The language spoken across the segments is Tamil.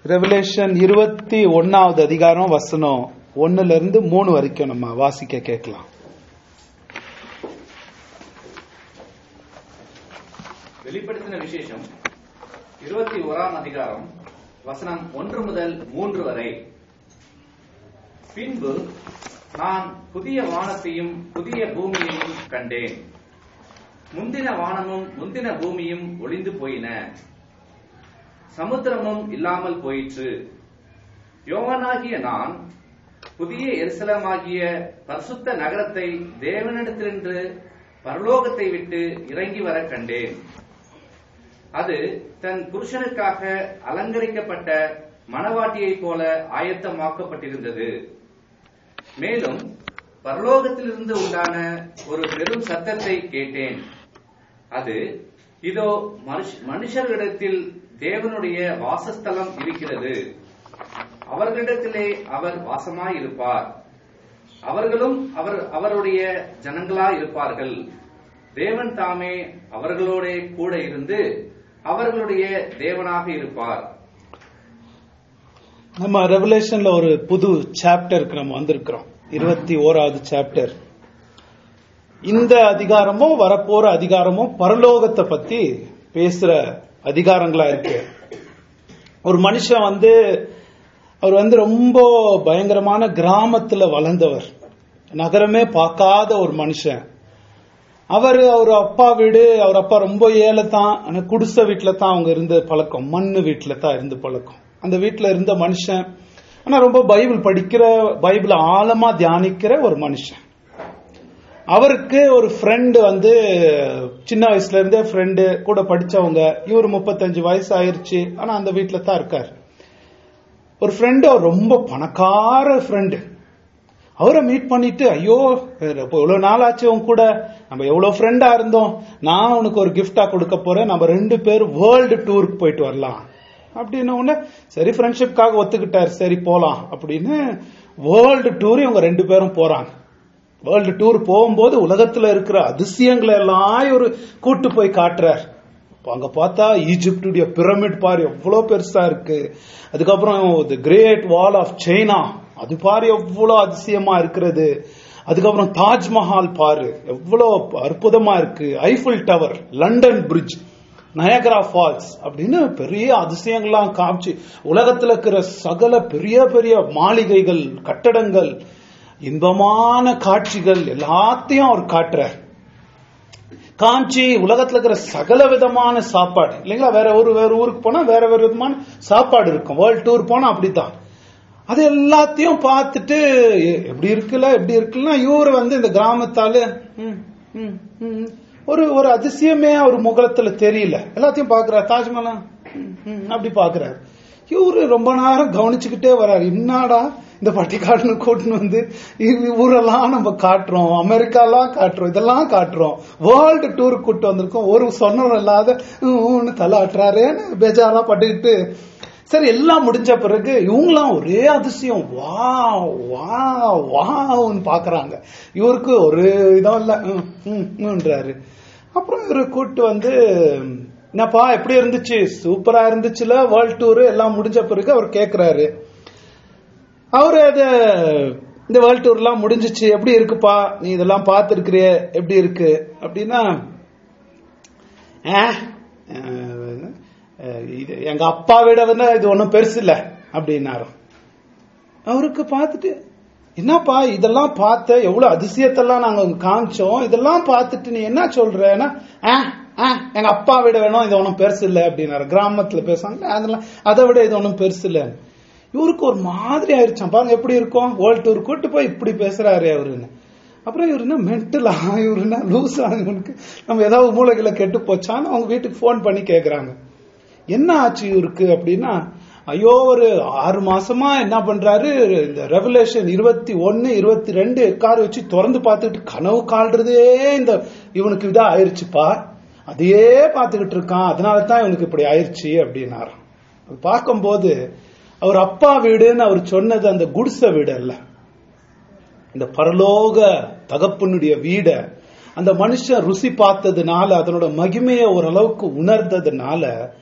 ரெவலேஷன் இருபத்தி ஒன்னாவது அதிகாரம் வசனம் ஒன்னுல இருந்து மூணு வரைக்கும் நம்ம வாசிக்க கேட்கலாம் வெளிப்படுத்தின விசேஷம் இருபத்தி ஓராம் அதிகாரம் வசனம் ஒன்று முதல் மூன்று வரை பின்பு நான் புதிய வானத்தையும் புதிய பூமியையும் கண்டேன் முந்தின வானமும் முந்தின பூமியும் ஒளிந்து போயின சமுத்திரமும் இல்லாமல் போயிற்று யோவானாகிய நான் புதிய எருசலமாகிய பரிசுத்த நகரத்தை தேவனிடத்திலிருந்து பரலோகத்தை விட்டு இறங்கி வர கண்டேன் அது தன் புருஷனுக்காக அலங்கரிக்கப்பட்ட மணவாட்டியைப் போல ஆயத்தமாக்கப்பட்டிருந்தது மேலும் பரலோகத்திலிருந்து உண்டான ஒரு பெரும் சத்தத்தை கேட்டேன் அது இதோ மனுஷ- மனுஷர்களிடத்தில் தேவனுடைய வாசஸ்தலம் இருக்கிறது அவர்களிடத்திலே அவர் வாசமாயிருப்பார் அவர்களும் அவர் அவருடைய ஜனங்களாய் இருப்பார்கள் தேவன் தாமே அவர்களோட கூட இருந்து அவர்களுடைய தேவனாக இருப்பார் நம்ம ரெவலேஷன்ல ஒரு புது சாப்டருக்கு நம்ம வந்திருக்கிறோம் இருபத்தி ஓராவது சாப்டர் இந்த அதிகாரமும் வரப்போற அதிகாரமும் பரலோகத்தை பத்தி பேசுற அதிகாரங்களா இருக்கு ஒரு மனுஷன் வந்து அவர் வந்து ரொம்ப பயங்கரமான கிராமத்துல வளர்ந்தவர் நகரமே பார்க்காத ஒரு மனுஷன் அவர் அவர் அப்பா வீடு அவர் அப்பா ரொம்ப ஏழை தான் ஆனா குடிசை வீட்டுல தான் அவங்க இருந்த பழக்கம் மண்ணு வீட்டுல தான் இருந்து பழக்கம் அந்த வீட்டுல இருந்த மனுஷன் ஆனா ரொம்ப பைபிள் படிக்கிற பைபிள் ஆழமா தியானிக்கிற ஒரு மனுஷன் அவருக்கு ஒரு ஃப்ரெண்டு வந்து சின்ன வயசுல இருந்தே ஃப்ரெண்டு கூட படிச்சவங்க இவர் முப்பத்தஞ்சு வயசு ஆயிருச்சு ஆனா அந்த வீட்டுல தான் இருக்காரு ஒரு ஃப்ரெண்டு அவர் ரொம்ப பணக்கார ஃப்ரெண்டு அவரை மீட் பண்ணிட்டு ஐயோ இப்போ இவ்வளவு நாள் ஆச்சு உன் கூட நம்ம எவ்வளவு ஃப்ரெண்டா இருந்தோம் நான் உனக்கு ஒரு கிஃப்டா கொடுக்க போறேன் நம்ம ரெண்டு பேரும் வேர்ல்டு டூருக்கு போயிட்டு வரலாம் அப்படின்னு உடனே சரி ஃப்ரெண்ட்ஷிப்காக ஒத்துக்கிட்டாரு சரி போலாம் அப்படின்னு வேர்ல்டு டூர் இவங்க ரெண்டு பேரும் போறாங்க வேர்ல்டு டூர் போகும்போது உலகத்துல இருக்கிற அதிசயங்களை எல்லாம் ஒரு கூட்டு போய் காட்டுறார் அப்ப அங்க பார்த்தா ஈஜிப்டுடைய பிரமிட் பாரு எவ்வளவு பெருசா இருக்கு அதுக்கப்புறம் the great wall of China அது பாரு எவ்வளவு அதிசயமா இருக்கிறது அதுக்கப்புறம் தாஜ்மஹால் பாரு எவ்வளவு அற்புதமா இருக்கு Eiffel Tower London Bridge Niagara Falls அப்படின்னு பெரிய அதிசயங்கள்லாம் காமிச்சு உலகத்துல இருக்கிற சகல பெரிய பெரிய மாளிகைகள் கட்டடங்கள் இன்பமான காட்சிகள் எல்லாத்தையும் அவர் காட்டுறார் காஞ்சி உலகத்துல இருக்கிற சகல விதமான சாப்பாடு இல்லைங்களா வேற ஒரு வேற ஊருக்கு போனா வேற வேற விதமான சாப்பாடு இருக்கும் வேர்ல்ட் டூர் போனா அப்படித்தான் அது எல்லாத்தையும் பார்த்துட்டு எ- எப்படி இருக்குல்ல எப்படி இருக்குல்ல இவரு வந்து இந்த கிராமத்தால ம், ம், ம், ஒரு ஒரு அதிசயமே அவர் முகத்துல தெரியல எல்லாத்தையும் பாக்குறாரு தாஜ்மஹால் ம், ம், அப்படி பாக்குறாரு இவரு ரொம்ப நேரம் கவனிச்சுக்கிட்டே வர்றாரு என்னடா இந்த பட்டிக்காடுன்னு கூட்டின்னு வந்து இ- ஊரெல்லாம் நம்ம காட்டுறோம் அமெரிக்காலாம் காட்டுறோம் இதெல்லாம் காட்டுறோம் வேர்ல்டு டூர் கூட்டு வந்திருக்கோம் ஒரு சொன்னம் இல்லாத ஊன்னு தலை ஆட்டுறாரேன்னு பேஜாரா பட்டுக்கிட்டு சரி எல்லாம் முடிஞ்ச பிறகு இவங்களாம் ஒரே அதிசயம் வா வா வான்னு பாக்குறாங்க இவருக்கு ஒரு இதம் இல்ல ம், ம், ம்ன்றாரு அப்புறம் இவரு கூட்டு வந்து என்னப்பா எப்படி இருந்துச்சு சூப்பரா இருந்துச்சுல வேர்ல்ட் டூர் எல்லாம் முடிஞ்ச பிறகு அவர் கேக்குறாரு அவரு அத இந்த வேர்ல்ட் டூர் எல்லாம் முடிஞ்சிச்சு எப்படி இருக்குப்பா நீ இதெல்லாம் பார்த்திருக்கிறிய எப்படி இருக்கு அப்படின்னா "ஆஹ், அஹ், இது எங்க அப்பா விட வந்து இது ஒன்றும் பெருசு இல்ல அப்படின்னாரு அவருக்கு பார்த்துட்டு என்னப்பா இதெல்லாம் பார்த்த எவ்வளவு அதிசயத்தெல்லாம் நாங்க உனக்கு காமிச்சோம் இதெல்லாம் பார்த்துட்டு நீ என்ன சொல்றேன்னா "ஆஹ், ஆஹ், எங்க அப்பா விட வேணும் இது ஒன்றும் பெருசு இல்லை அப்படின்னாரு கிராமத்துல பேசுவாங்க அதெல்லாம் அதை விட இது ஒன்றும் பெருசு இல்லை இவருக்கு ஒரு மாதிரி ஆயிருச்சான் பாருங்க எப்படி இருக்கும் வேர்ல்ட் டூர் கூட்டு போய் இப்படி பேசுறாரு அவருன்னு அப்புறம் இவரு என்ன மென்டலா இவரு என்ன லூஸா இவனுக்கு நம்ம ஏதாவது மூளைகளை கெட்டு போச்சான்னு அவங்க வீட்டுக்கு ஃபோன் பண்ணி கேக்குறாங்க என்ன ஆச்சு இவருக்கு அப்படின்னா ஐயோ ஒரு ஆறு மாசமா என்ன பண்றாரு இந்த ரெவலேஷன் இருபத்தி ஒன்னு இருபத்தி ரெண்டு கார் வச்சு திறந்து பார்த்துட்டு கனவு கால்றதே இந்த இவனுக்கு இதா ஆயிருச்சுப்பா அதையே பார்த்துக்கிட்டு இருக்கான் அதனால தான் இவனுக்கு இப்படி ஆயிருச்சு அப்படின்னாராம் அது பார்க்கும்போது அவர் அப்பா வீடுன்னு அவர் சொன்னது அந்த குடிசை வீடு அல்ல இந்த பரலோக தகப்பனுடைய வீட அந்த மனுஷன் ருசி பார்த்ததுனால அதனோட மகிமையை ஓரளவுக்கு உணர்ந்ததுனால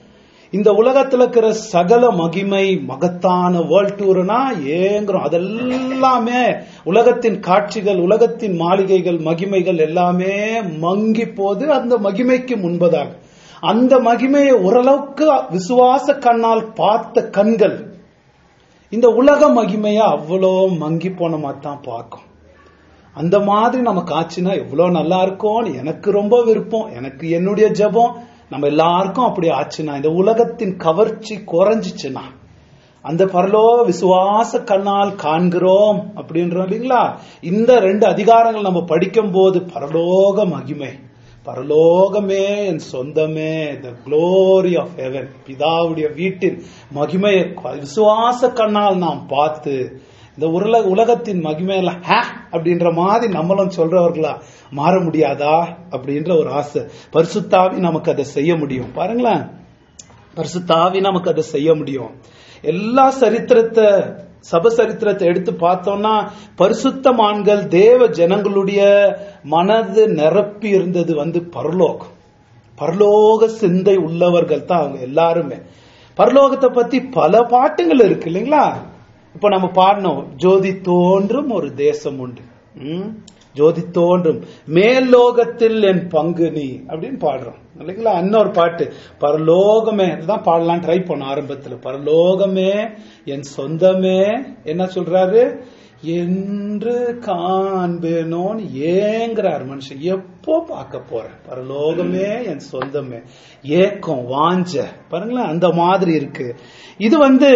இந்த உலகத்துல இருக்கிற சகல மகிமை மகத்தான வேர்ல்ட் டூர்னா ஏங்குறோம் அதெல்லாமே உலகத்தின் காட்சிகள் உலகத்தின் மாளிகைகள் மகிமைகள் எல்லாமே மங்கி போது அந்த மகிமைக்கு முன்பதாக அந்த மகிமையை ஓரளவுக்கு விசுவாச கண்ணால் பார்த்த கண்கள் இந்த உலக மகிமையை அவ்வளோ மங்கி போன மாதிரி தான் பார்க்கும் அந்த மாதிரி நமக்கு ஆச்சுன்னா எவ்வளவு நல்லா இருக்கும்னு எனக்கு ரொம்ப விருப்பம் எனக்கு என்னுடைய ஜெபம் நம்ம எல்லாருக்கும் அப்படி ஆச்சுன்னா இந்த உலகத்தின் கவர்ச்சி குறைஞ்சிச்சுன்னா அந்த பரலோக விசுவாச கண்ணால் காண்கிறோம் அப்படின்றோம் இல்லைங்களா இந்த ரெண்டு அதிகாரங்கள் நம்ம படிக்கும் போது பரலோக மகிமை பரலோகமே என் சொந்தமே த glory ஆஃப் ஹெவன் பிதாவுடைய வீட்டின் மகிமையை விசுவாச கண்ணால் நாம் பார்த்து இந்த உருள உலகத்தின் மகிமையில ஹே அப்படின்ற மாதிரி நம்மளும் சொல்றவர்களா மாற முடியாதா அப்படின்ற ஒரு ஆசை பரிசுத்தாவி நமக்கு அதை செய்ய முடியும் பாருங்களேன் பரிசுத்தாவி நமக்கு அதை செய்ய முடியும் எல்லா சரித்திரத்தை சப சரித்திரத்தை எடுத்து பார்த்தோம்னா பரிசுத்தமான்கள் தேவ ஜனங்களுடைய மனது நிரப்பி இருந்தது வந்து பரலோகம் பரலோக சிந்தை உள்ளவர்கள் தான் அவங்க எல்லாருமே பரலோகத்தை பத்தி பல பாட்டுகள் இருக்கு இல்லைங்களா இப்ப நம்ம பாடணும் ஜோதி தோன்றும் ஒரு தேசம் உண்டு ம்? ஜோதி தோன்றும் மேல்லோகத்தில் என் பங்கு நீ அப்படின்னு பாடுறோம் இல்லைங்களா இன்னொரு பாட்டு பரலோகமே இதுதான் பாடலாம் ட்ரை பண்ண ஆரம்பத்துல பரலோகமே என் சொந்தமே என்ன சொல்றாரு என்று காண்பேனோன்னு ஏங்குறார் மனுஷன் எப்போ பார்க்க போறேன் பரலோகமே என் சொந்தமே ஏக்கம் வாஞ்ச பாருங்களேன் அந்த மாதிரி இருக்கு இது வந்து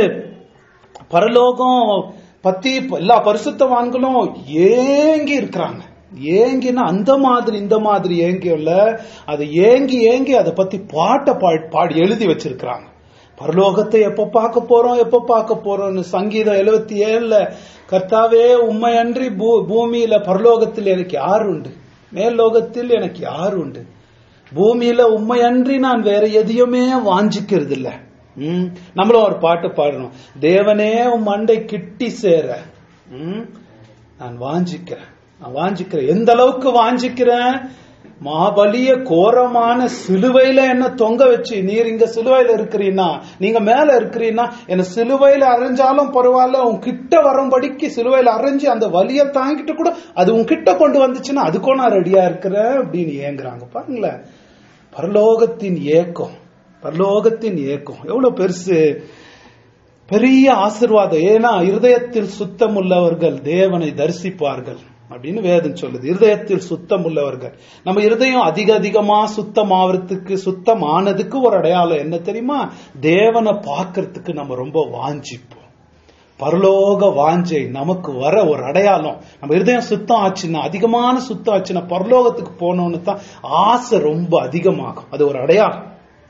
பரலோகம் பத்தி எல்லா பரிசுத்தவான்களும் ஏங்கி இருக்கிறாங்க ஏங்கினா அந்த மாதிரி இந்த மாதிரி ஏங்கி இல்ல அது ஏங்கி ஏங்கி அதை பத்தி பாட்டை பா- பாடி எழுதி வச்சிருக்கிறாங்க பரலோகத்தை எப்ப பார்க்க போறோம் எப்ப பார்க்க போறோம்னு சங்கீதம் எழுபத்தி ஏழுல கர்த்தாவே உண்மையன்றி பூ- பூமியில பரலோகத்தில் எனக்கு யார் உண்டு மேல்லோகத்தில் எனக்கு யார் உண்டு பூமியில உண்மையன்றி நான் வேற எதையுமே வாஞ்சிக்கிறது இல்ல ம், நம்மளும் ஒரு பாட்டு பாடணும் தேவனே உன் மண்டை கிட்டி சேர ம், நான் வாஞ்சிக்கிறேன் நான் வாஞ்சிக்கிறேன் எந்த அளவுக்கு வாஞ்சிக்கிறேன் மாபலிய கோரமான சிலுவையில என்ன தொங்க வச்சு நீர் இங்க சிலுவையில இருக்கிறீன்னா நீங்க மேல இருக்கிறீன்னா என்ன சிலுவையில அரைஞ்சாலும் பரவாயில்ல உன் கிட்ட வரும்படிக்கு சிலுவையில அரைஞ்சு அந்த வலியை தாங்கிட்டு கூட அது உன் கிட்ட கொண்டு வந்துச்சுன்னா அதுக்கும் நான் ரெடியா இருக்கிறேன் அப்படின்னு ஏங்குறாங்க பாருங்களேன் பரலோகத்தின் ஏக்கம் பரலோகத்தின் ஏக்கம் எவ்வளவு பெருசு பெரிய ஆசிர்வாதம் ஏன்னா இருதயத்தில் சுத்தம் உள்ளவர்கள் தேவனை தரிசிப்பார்கள் அப்படின்னு வேதம் சொல்லுது இருதயத்தில் சுத்தம் உள்ளவர்கள் நம்ம இருதயம் அதிக அதிகமா சுத்தம் ஆவறதுக்கு சுத்தம் ஆனதுக்கு ஒரு அடையாளம் என்ன தெரியுமா தேவனை பார்க்கறதுக்கு நம்ம ரொம்ப வாஞ்சிப்போம் பரலோக வாஞ்சை நமக்கு வர ஒரு அடையாளம் நம்ம இருதயம் சுத்தம் ஆச்சுன்னா அதிகமான சுத்தம் ஆச்சுன்னா பரலோகத்துக்கு போனோம்னு தான் ஆசை ரொம்ப அதிகமாகும் அது ஒரு அடையாளம்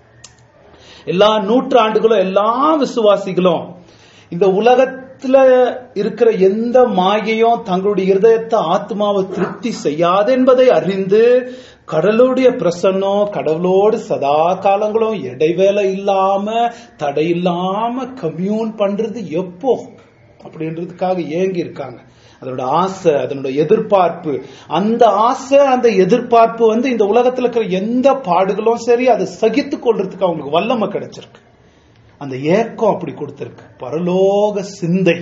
எல்லா நூற்றாண்டுகளும் எல்லா விசுவாசிகளும் இந்த உலகத்துல இருக்கிற எந்த மாயையும் தங்களுடைய இருதயத்தை ஆத்மாவை திருப்தி செய்யாது என்பதை அறிந்து கடவுளுடைய பிரசன்னம் கடவுளோடு சதா காலங்களும் இடைவேளை இல்லாம தடை இல்லாம கம்யூன் பண்றது எப்போ அப்படின்றதுக்காக ஏங்கி இருக்காங்க அதனோட ஆசை அதனோட எதிர்பார்ப்பு அந்த ஆசை அந்த எதிர்பார்ப்பு வந்து இந்த உலகத்துல இருக்கிற எந்த பாடுகளும் சரி அதை சகித்து கொள்றதுக்கு அவங்களுக்கு வல்லமை கிடைச்சிருக்கு அந்த ஏக்கம் அப்படி கொடுத்திருக்கு பரலோக சிந்தை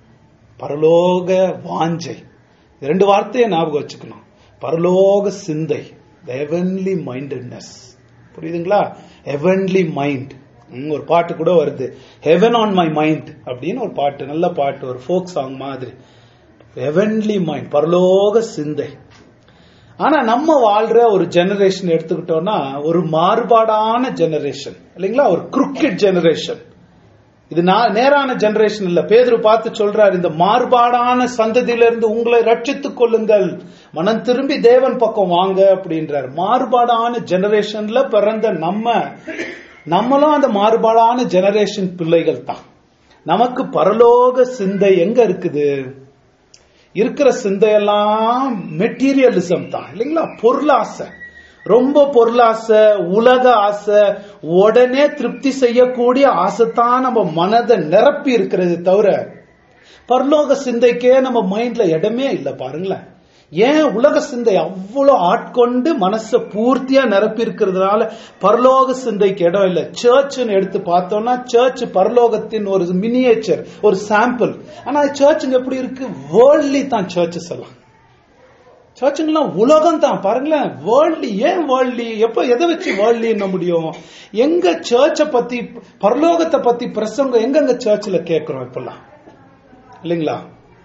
பரலோக வாஞ்சை இந்த ரெண்டு வார்த்தையை ஞாபகம் வச்சுக்கணும் பரலோக சிந்தை ஹெவன்லி மைண்டட்னஸ் புரியுதுங்களா ஹெவன்லி மைண்ட் ஒரு பாட்டு கூட வருது ஹெவன் ஆன் மை மைண்ட் அப்படின்னு ஒரு பாட்டு நல்ல பாட்டு ஒரு ஃபோக் சாங் மாதிரி ஹெவன்லி மைண்ட் பரலோக சிந்தை ஆனா நம்ம வாழ்ற ஒரு ஜெனரேஷன் எடுத்துக்கிட்டோம்னா ஒரு மாறுபாடான ஜெனரேஷன் இல்லைங்களா ஒரு குறுக்கிட் ஜெனரேஷன் இது நா- நேரான ஜெனரேஷன் இல்ல பேதுரு பார்த்து சொல்றாரு இந்த மாறுபாடான சந்ததியிலிருந்து உங்களை ரட்சித்துக் கொள்ளுங்கள் மனம் திரும்பி தேவன் பக்கம் வாங்க அப்படின்றார் மாறுபாடான ஜெனரேஷன்ல பிறந்த நம்ம நம்மளும் அந்த மாறுபாடான ஜெனரேஷன் பிள்ளைகள் தான் நமக்கு பரலோக சிந்தை எங்க இருக்குது இருக்கிற சிந்தையெல்லாம் மெட்டீரியலிசம் தான் இல்லைங்களா பொருளாசை ரொம்ப பொருளாசை உலக ஆசை உடனே திருப்தி செய்யக்கூடிய ஆசை தான் நம்ம மனதை நிரப்பி இருக்கிறது தவிர பரலோக சிந்தைக்கே நம்ம மைண்ட்ல இடமே இல்லை பாருங்களேன் ஏன் உலக சிந்தை அவ்வளவு ஆட்கொண்டு மனசை பூர்த்தியா நிரப்பி இருக்கிறதுனால பரலோக சிந்தைக்கு இடம் இல்லை சர்ச்னு எடுத்து பார்த்தோம்னா சர்ச் பரலோகத்தின் ஒரு மினியேச்சர் ஒரு சாம்பிள் ஆனா சர்ச்சுங்க எப்படி இருக்கு வேர்ல்ட்லி தான் சர்ச்சஸ் எல்லாம் சர்ச்சுங்கெல்லாம் உலகம் தான் பாருங்களேன் வேர்ல்ட்லி ஏன் வேர்ல்ட்லி எப்ப எதை வச்சு வேர்ல்ட்லி என்ன முடியும் எங்க சர்ச்சை பத்தி பரலோகத்தை பத்தி பிரசங்கம் எங்கெங்க சர்ச்சில் கேட்கிறோம் இப்பெல்லாம் இல்லைங்களா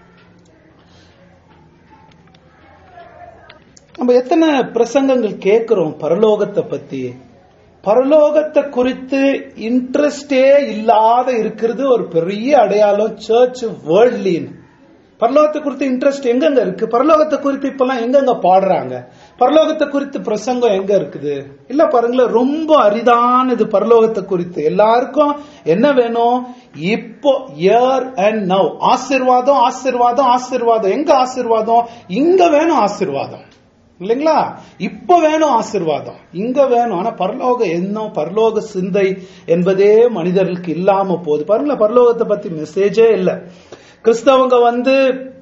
நம்ம எத்தனை பிரசங்கங்கள் கேட்கிறோம் பரலோகத்தை பத்தி பரலோகத்தை குறித்து இன்ட்ரெஸ்டே இல்லாத இருக்கிறது ஒரு பெரிய அடையாளம் சர்ச் வேர்ல்ட்லின்னு பரலோகத்தை குறித்து இன்ட்ரெஸ்ட் எங்கெங்க இருக்கு பரலோகத்தை குறித்து இப்பெல்லாம் எங்கெங்க பாடுறாங்க பரலோகத்தை குறித்து பிரசங்கம் எங்க இருக்குது இல்ல பாருங்களேன் ரொம்ப அரிதானது பரலோகத்தை குறித்து எல்லாருக்கும் என்ன வேணும் இப்போ இயர் அண்ட் நவ் ஆசிர்வாதம் ஆசிர்வாதம் ஆசிர்வாதம் எங்க ஆசிர்வாதம் இங்க வேணும் ஆசிர்வாதம் இல்லைங்களா இப்ப வேணும் ஆசிர்வாதம் இங்க வேணும் ஆனா பரலோக எண்ணம் பரலோக சிந்தை என்பதே மனிதர்களுக்கு இல்லாம போகுது பாருங்களேன் பரலோகத்தை பத்தி மெசேஜே இல்லை கிறிஸ்தவங்க வந்து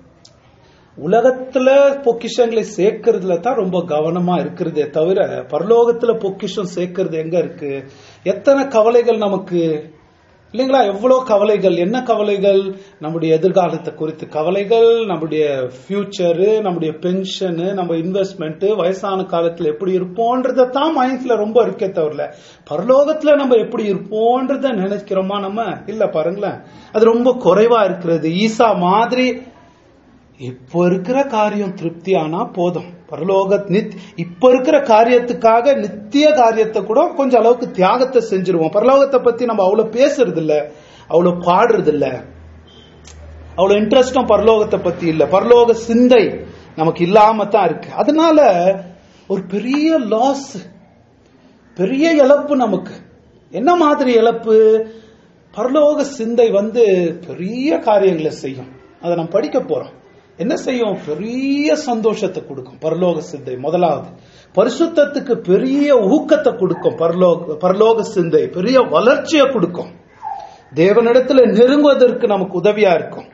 உலகத்துல பொக்கிஷங்களை சேர்க்கறதுல தான் ரொம்ப கவனமா இருக்கிறதே தவிர பரலோகத்துல பொக்கிஷம் சேர்க்கறது எங்க இருக்கு எத்தனை கவலைகள் நமக்கு இல்லைங்களா எவ்வளவு கவலைகள் என்ன கவலைகள் நம்முடைய எதிர்காலத்தை குறித்து கவலைகள் நம்முடைய ஃபியூச்சரு நம்முடைய பென்ஷனு நம்ம இன்வெஸ்ட்மெண்ட் வயசான காலத்துல எப்படி இருப்போன்றதை தான் மைண்ட்ல ரொம்ப இருக்கே தவிர பரலோகத்துல நம்ம எப்படி இருப்போன்றத நினைக்கிறோமா நம்ம இல்ல பாருங்களேன் அது ரொம்ப குறைவா இருக்கிறது ஈசா மாதிரி இப்போ இருக்கிற காரியம் திருப்தி ஆனா போதும் பரலோக நித் இப்ப இருக்கிற காரியத்துக்காக நித்திய காரியத்தை கூட கொஞ்சம் அளவுக்கு தியாகத்தை செஞ்சிருவோம் பரலோகத்தை பத்தி நம்ம அவ்வளவு பேசுறது இல்ல அவ்வளவு பாடுறது இல்ல அவ்வளவு இன்ட்ரெஸ்டும் பரலோகத்தை பத்தி இல்ல பரலோக சிந்தை நமக்கு இல்லாம தான் இருக்கு அதனால ஒரு பெரிய லாஸ் பெரிய இழப்பு நமக்கு என்ன மாதிரி இழப்பு பரலோக சிந்தை வந்து பெரிய காரியங்களை செய்யும் அதை நம்ம படிக்க போறோம் என்ன செய்யும் பெரிய சந்தோஷத்தை கொடுக்கும் பரலோக சிந்தை முதலாவது பரிசுத்தத்துக்கு பெரிய ஊக்கத்தை கொடுக்கும் பரலோக பரலோக சிந்தை பெரிய வளர்ச்சியை கொடுக்கும் தேவனிடத்துல நெருங்குவதற்கு நமக்கு உதவியா இருக்கும்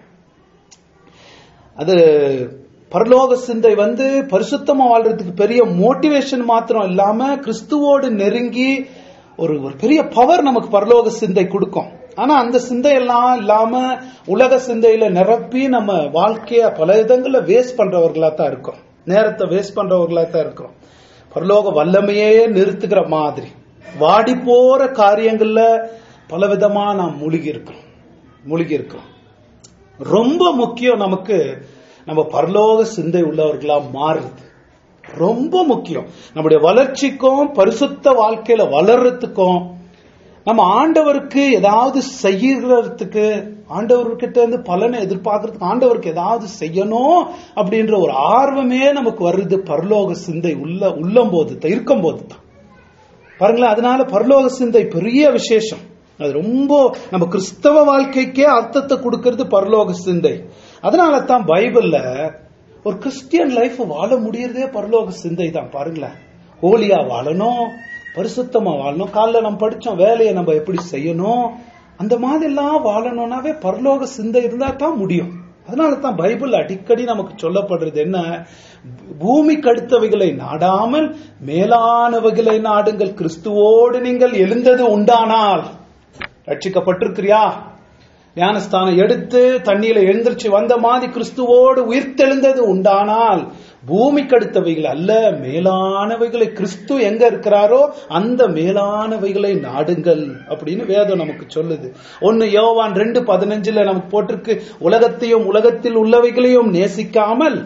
அது பரலோக சிந்தை வந்து பரிசுத்தமா வாழ்றதுக்கு பெரிய மோட்டிவேஷன் மாத்திரம் இல்லாம கிறிஸ்துவோடு நெருங்கி ஒரு ஒரு பெரிய பவர் நமக்கு பரலோக சிந்தை கொடுக்கும் ஆனா அந்த சிந்தையெல்லாம் இல்லாம உலக சிந்தையில நிரப்பி நம்ம வாழ்க்கைய பல விதங்கள்ல வேஸ்ட் பண்றவர்களா தான் இருக்கும் நேரத்தை வேஸ்ட் பண்றவர்களா தான் இருக்கிறோம் பரலோக வல்லமையே நிறுத்துகிற மாதிரி வாடி போற காரியங்கள்ல பல விதமா நாம் மூழ்கி இருக்கிறோம் மூழ்கி இருக்கிறோம் ரொம்ப முக்கியம் நமக்கு நம்ம பரலோக சிந்தை உள்ளவர்களா மாறுறது ரொம்ப முக்கியம் நம்முடைய வளர்ச்சிக்கும் பரிசுத்த வாழ்க்கையில வளர்றதுக்கும் நம்ம ஆண்டவருக்கு ஏதாவது செய்யறதுக்கு ஆண்டவர்கிட்ட இருந்து பலனை எதிர்பார்க்கறதுக்கு ஆண்டவருக்கு ஏதாவது செய்யணும் அப்படின்ற ஒரு ஆர்வமே நமக்கு வருது பரலோக சிந்தை உள்ள உள்ளம் போது இருக்கும் போது தான் பாருங்களேன் அதனால பரலோக சிந்தை பெரிய விசேஷம் அது ரொம்ப நம்ம கிறிஸ்தவ வாழ்க்கைக்கே அர்த்தத்தை கொடுக்கறது பரலோக சிந்தை அதனால தான் பைபிள்ல ஒரு கிறிஸ்டியன் லைஃப் வாழ முடியறதே பரலோக சிந்தை தான் பாருங்களேன் ஹோலியா வாழணும் பரிசுத்தமா வாழணும் காலைல நம்ம படிச்சோம் வேலையை நம்ம எப்படி செய்யணும் அந்த மாதிரி எல்லாம் வாழணும்னாவே பரலோக சிந்தை இருந்தா தான் முடியும் அதனால தான் பைபிள் அடிக்கடி நமக்கு சொல்லப்படுறது என்ன பூமிக்கு அடுத்தவைகளை நாடாமல் மேலானவைகளை நாடுங்கள் கிறிஸ்துவோடு நீங்கள் எழுந்தது உண்டானால் ரட்சிக்கப்பட்டிருக்கிறியா ஞானஸ்தானம் எடுத்து தண்ணியில எழுந்திருச்சு வந்த மாதிரி கிறிஸ்துவோடு உயிர்த்தெழுந்தது உண்டானால் பூமிக்கு அடுத்தவைகள் அல்ல மேலானவைகளை கிறிஸ்து எங்க இருக்கிறாரோ அந்த மேலானவைகளை நாடுங்கள் அப்படின்னு வேதம் நமக்கு சொல்லுது ஒன்னு யோவான் ரெண்டு பதினஞ்சுல நமக்கு போட்டிருக்கு உலகத்தையும் உலகத்தில் உள்ளவைகளையும் நேசிக்காமல்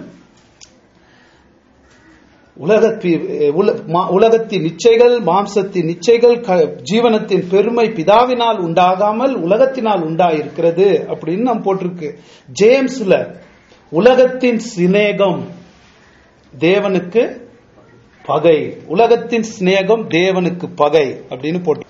உலகத்தின் நிச்சைகள் மாம்சத்தின் நிச்சைகள் ஜீவனத்தின் பெருமை பிதாவினால் உண்டாகாமல் உலகத்தினால் உண்டாயிருக்கிறது அப்படின்னு நம்ம போட்டிருக்கு ஜேம்ஸ்ல உலகத்தின் சிநேகம் தேவனுக்கு பகை உலகத்தின் சிநேகம் தேவனுக்கு பகை அப்படின்னு போட்டு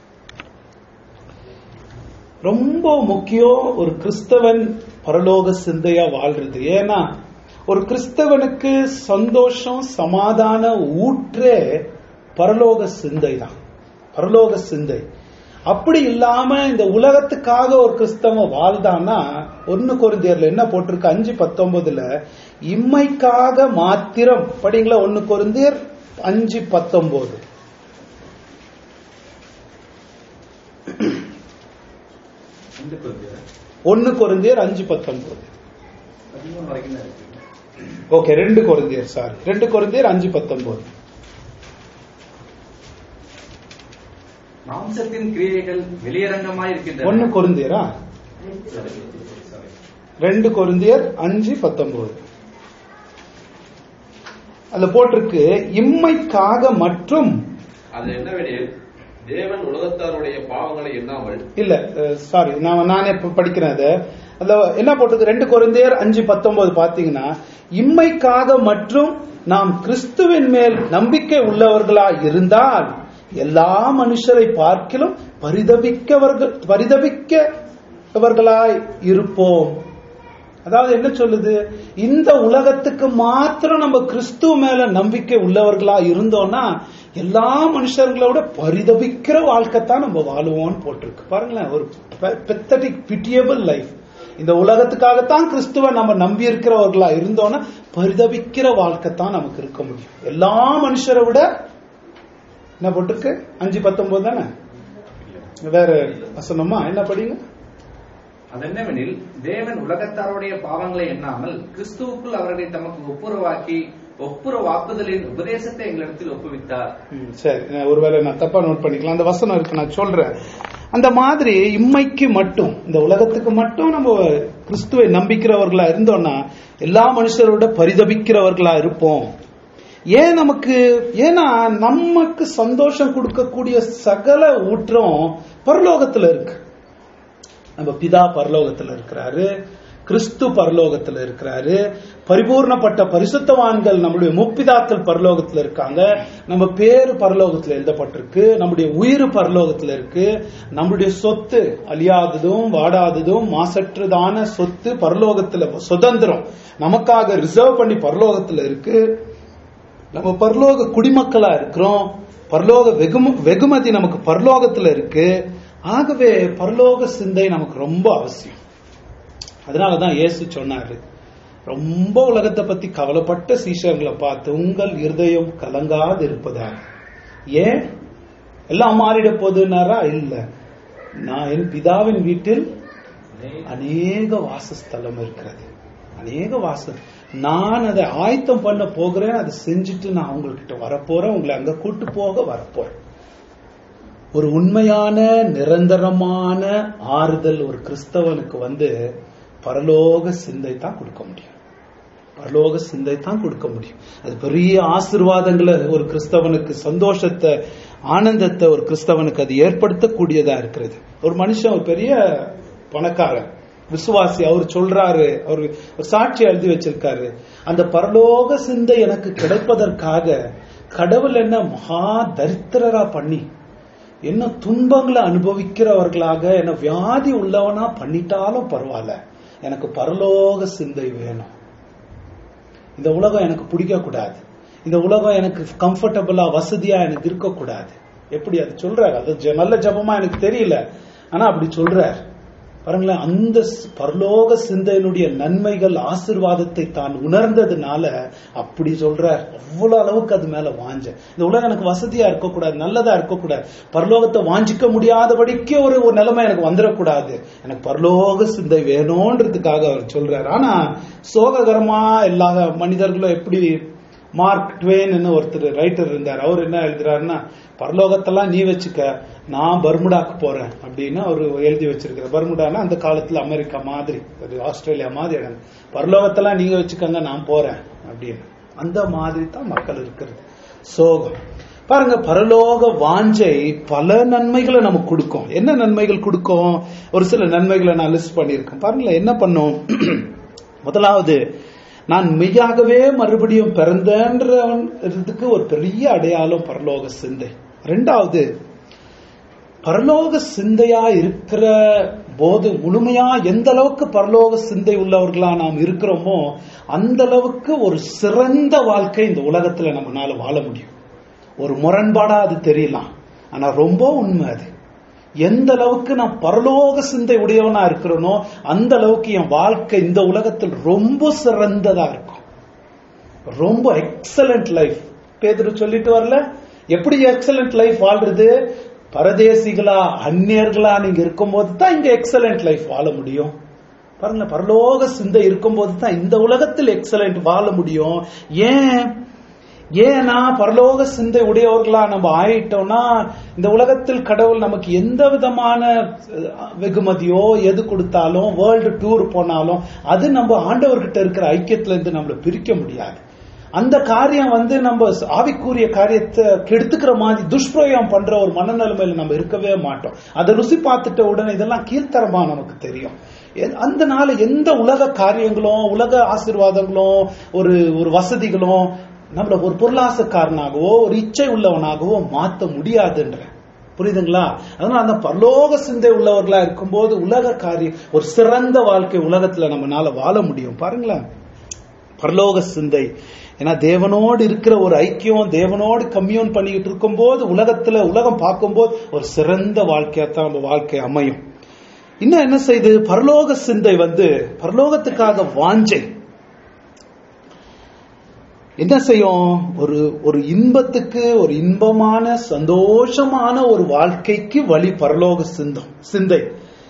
ரொம்ப முக்கியம் ஒரு கிறிஸ்தவன் பரலோக சிந்தையா வாழ்றது ஏன்னா ஒரு கிறிஸ்தவனுக்கு சந்தோஷம் சமாதான ஊற்றே பரலோக சிந்தை தான் பரலோக சிந்தை அப்படி இல்லாம இந்த உலகத்துக்காக ஒரு கிறிஸ்தவன் வாழ்ந்தான்னா ஒன்னு குருந்தியர்ல என்ன போட்டிருக்கு அஞ்சு பத்தொன்பதுல இம்மைக்காக மாத்திரம் படிங்களா ஒன்னு கொரிந்தியர் அஞ்சு பத்தொன்பது ரெண்டு கொஞ்சம் ஒன்னு கொரிந்தியர் அஞ்சு பத்தொன்பது பதிமூணு வரைக்கும் தான் இருக்கு ஓகே ரெண்டு கொரிந்தியர் சாரி ரெண்டு கொரிந்தியர் அஞ்சு பத்தொன்பது மாம்சத்தின் கிரியைகள் வெளியரங்கமாய் இருக்கின்றன ஒன்னு கொரிந்தியரா Sorry, sorry. ரெண்டு கொரிந்தியர் அஞ்சு பத்தொன்பது அதுல போட்டிருக்கு இம்மைக்காக மற்றும் அது என்னவெனில் தேவன் உலகத்தாருடைய பாவங்களை எண்ணாமல் இல்ல சாரி நான் நானே இப்ப படிக்கிறேன் அதை அதுல என்ன போட்டிருக்கு ரெண்டு கொரிந்தியர் அஞ்சு பத்தொன்பது பாத்தீங்கன்னா இம்மைக்காக மற்றும் நாம் கிறிஸ்துவின் மேல் நம்பிக்கை உள்ளவர்களா இருந்தால் எல்லா மனுஷரை பார்க்கிலும் பரிதபிக்கவர்கள் பரிதபிக்கவர்களாய் இருப்போம் அதாவது என்ன சொல்லுது இந்த உலகத்துக்கு மாத்திரம் நம்ம கிறிஸ்துவ மேல நம்பிக்கை உள்ளவர்களா இருந்தோம்னா எல்லா மனுஷர்களோட பரிதபிக்கிற வாழ்க்கை தான் நம்ம வாழுவோம்னு போட்டிருக்கு பாருங்களேன் ஒரு பெத்தட்டிக் பிட்டியபிள் லைஃப் இந்த உலகத்துக்காகத்தான் கிறிஸ்துவ நம்ம நம்பி இருக்கிறவர்களா இருந்தோம்னா பரிதபிக்கிற வாழ்க்கை தான் நமக்கு இருக்க முடியும் எல்லா மனுஷரை விட என்ன போட்டிருக்கு அஞ்சு பத்தொன்பது தானே வேற வசனமா என்ன படிங்க அதென்னவெனில் தேவன் உலகத்தாருடைய பாவங்களை எண்ணாமல் கிறிஸ்துவுக்குள் அவர்களை தமக்கு ஒப்புரவாக்கி ஒப்புரவாக்குதலின் உபதேசத்தை எங்களிடத்தில் ஒப்புவித்தார் ம், சரி நான் ஒருவேளை நான் தப்பா நோட் பண்ணிக்கலாம் அந்த வசனம் இருக்கு நான் சொல்றேன் அந்த மாதிரி இம்மைக்கு மட்டும் இந்த உலகத்துக்கு மட்டும் நம்ம கிறிஸ்துவை நம்பிக்கிறவர்களா இருந்தோம்னா எல்லா மனுஷரோட பரிதபிக்கிறவர்களா இருப்போம் ஏன் நமக்கு ஏன்னா நமக்கு சந்தோஷம் கொடுக்கக்கூடிய சகல ஊற்றம் பரலோகத்துல இருக்கு நம்ம பிதா பரலோகத்துல இருக்கிறாரு கிறிஸ்து பரலோகத்துல இருக்கிறாரு பரிபூர்ணப்பட்ட பரிசுத்தவான்கள் நம்முடைய முப்பிதாக்கள் பரலோகத்துல இருக்காங்க நம்ம பேரு பரலோகத்துல எழுதப்பட்டிருக்கு நம்முடைய உயிர் பரலோகத்துல இருக்கு நம்முடைய சொத்து அழியாததும் வாடாததும் மாசற்றதான சொத்து பரலோகத்துல சுதந்திரம் நமக்காக ரிசர்வ் பண்ணி பரலோகத்துல இருக்கு நம்ம பரலோக குடிமக்களா இருக்கிறோம் பரலோக வெகும வெகுமதி நமக்கு பரலோகத்துல இருக்கு ஆகவே பரலோக சிந்தை நமக்கு ரொம்ப அவசியம் அதனாலதான் இயேசு சொன்னாரு ரொம்ப உலகத்தை பத்தி கவலைப்பட்ட சீஷர்களை பார்த்து உங்கள் இருதயம் கலங்காது இருப்பதா ஏன் எல்லாம் மாறிட போகுதுன்னாரா இல்ல நான் என் பிதாவின் வீட்டில் அநேக வாசஸ்தலம் இருக்கிறது அநேக வாசம் நான் அதை ஆயத்தம் பண்ண போகிறேன் அதை செஞ்சுட்டு நான் உங்ககிட்ட வரப்போறேன் உங்களை அங்க கூட்டு போக வரப்போறேன் ஒரு உண்மையான நிரந்தரமான ஆறுதல் ஒரு கிறிஸ்தவனுக்கு வந்து பரலோக சிந்தை தான் கொடுக்க முடியும் பரலோக சிந்தை தான் கொடுக்க முடியும் அது பெரிய ஆசிர்வாதங்களை ஒரு கிறிஸ்தவனுக்கு சந்தோஷத்தை ஆனந்தத்தை ஒரு கிறிஸ்தவனுக்கு அது ஏற்படுத்தக்கூடியதா இருக்கிறது ஒரு மனுஷன் ஒரு பெரிய பணக்காரன் விசுவாசி அவர் சொல்றாரு அவர் ஒரு சாட்சி எழுதி வச்சிருக்காரு அந்த பரலோக சிந்தை எனக்கு கிடைப்பதற்காக கடவுள் என்ன மகா தரித்திரரா பண்ணி என்ன துன்பங்களை அனுபவிக்கிறவர்களாக என்ன வியாதி உள்ளவனா பண்ணிட்டாலும் பரவாயில்ல எனக்கு பரலோக சிந்தை வேணும் இந்த உலகம் எனக்கு பிடிக்க கூடாது இந்த உலகம் எனக்கு கம்ஃபர்டபுளா வசதியா எனக்கு இருக்கக்கூடாது எப்படி அது சொல்றாரு அது ஜ- நல்ல ஜபமா எனக்கு தெரியல ஆனா அப்படி சொல்றார் பாருங்களேன் அந்த ஸ்- பரலோக சிந்தையினுடைய நன்மைகள் ஆசிர்வாதத்தை தான் உணர்ந்ததுனால அப்படி சொல்றார் அவ்வளவு அளவுக்கு அது மேல வாஞ்ச இந்த உலகம் எனக்கு வசதியா இருக்கக்கூடாது நல்லதா இருக்கக்கூடாது பரலோகத்தை வாஞ்சிக்க முடியாதபடிக்கு ஒரு ஒரு நிலைமை எனக்கு வந்துடக்கூடாது எனக்கு பரலோக சிந்தை வேணும்ன்றதுக்காக அவர் சொல்றார் ஆனா சோககரமா எல்லா மனிதர்களும் எப்படி மார்க் ட்வேன்னு ஒருத்தர் ரைட்டர் இருந்தார் அவர் என்ன எழுதுறாருன்னா பரலோகத்தெல்லாம் நீ வச்சுக்க நான் பர்முடாக்கு போறேன் அப்படின்னு அவர் எழுதி வச்சிருக்கிறார் பர்முடானா அந்த காலத்துல அமெரிக்கா மாதிரி ஒரு ஆஸ்திரேலியா மாதிரி இடம் பரலோகத்தெல்லாம் நீங்க வச்சுக்கோங்க நான் போறேன் அப்படின்னு அந்த மாதிரி தான் மக்கள் இருக்கிறது சோகம் பாருங்க பரலோக வாஞ்சை பல நன்மைகளை நமக்கு கொடுக்கும் என்ன நன்மைகள் கொடுக்கும் ஒரு சில நன்மைகளை நான் லிஸ்ட் பண்ணியிருக்கேன் பாருங்களேன் என்ன பண்ணும் முதலாவது நான் மெய்யாகவே மறுபடியும் பிறந்தன்றதுக்கு ஒரு பெரிய அடையாளம் பரலோக சிந்தை ரெண்டாவது பரலோக சிந்தையா இருக்கிற போது முழுமையா எந்த அளவுக்கு பரலோக சிந்தை உள்ளவர்களா நாம் இருக்கிறோமோ அந்த அளவுக்கு ஒரு சிறந்த வாழ்க்கை இந்த உலகத்துல நம்மளால வாழ முடியும் ஒரு முரண்பாடா அது தெரியலாம் ஆனா ரொம்ப உண்மை அது எந்த அளவுக்கு நான் பரலோக சிந்தை உடையவனா இருக்கிறேனோ அந்த அளவுக்கு என் வாழ்க்கை இந்த உலகத்தில் ரொம்ப சிறந்ததா இருக்கும் ரொம்ப எக்ஸலண்ட் லைஃப் பேதுரு சொல்லிட்டு வரல எப்படி எக்ஸலண்ட் லைஃப் வாழ்றது பரதேசிகளா அந்நியர்களா நீங்க இருக்கும்போது தான் இங்க எக்ஸலண்ட் லைஃப் வாழ முடியும் பாருங்க பரலோக சிந்தை இருக்கும்போது தான் இந்த உலகத்தில் எக்ஸலண்ட் வாழ முடியும் ஏன் ஏன்னா பரலோக சிந்தை உடையவர்களா நம்ம ஆயிட்டோம்னா இந்த உலகத்தில் கடவுள் நமக்கு எந்த விதமான அஹ், வெகுமதியோ எது கொடுத்தாலும் வேர்ல்டு டூர் போனாலும் அது நம்ம ஆண்டவர்கிட்ட இருக்கிற ஐக்கியத்துல இருந்து நம்மள பிரிக்க முடியாது அந்த காரியம் வந்து நம்ம ஆவிக்குரிய காரியத்தை கெடுத்துக்கிற மாதிரி துஷ்பிரயோகம் பண்ற ஒரு மனநிலைமையில நம்ம இருக்கவே மாட்டோம் அதை ருசி பார்த்துட்ட உடனே இதெல்லாம் கீழ்த்தரமா நமக்கு தெரியும் எ- அந்த நாள் எந்த உலக காரியங்களும் உலக ஆசீர்வாதங்களும் ஒரு ஒரு வசதிகளும் நம்மள ஒரு பொருளாசக்காரனாகவோ ஒரு இச்சை உள்ளவனாகவோ மாத்த முடியாதுன்ற புரியுதுங்களா அதனால அந்த பரலோக சிந்தை உள்ளவர்களா இருக்கும்போது உலக காரியம் ஒரு சிறந்த வாழ்க்கை உலகத்துல நம்மனால வாழ முடியும் பாருங்களேன் பரலோக சிந்தை ஏன்னா தேவனோடு இருக்கிற ஒரு ஐக்கியம் தேவனோடு கம்யூன் பண்ணிக்கிட்டு இருக்கும்போது உலகத்துல உலகம் பார்க்கும்போது ஒரு சிறந்த வாழ்க்கையா தான் நம்ம வாழ்க்கை அமையும் இன்னும் என்ன செய்யுது பரலோக சிந்தை வந்து பரலோகத்துக்காக வாஞ்சை என்ன செய்யும் ஒரு ஒரு இன்பத்துக்கு ஒரு இன்பமான சந்தோஷமான ஒரு வாழ்க்கைக்கு வழி பரலோக சிந்தம் சிந்தை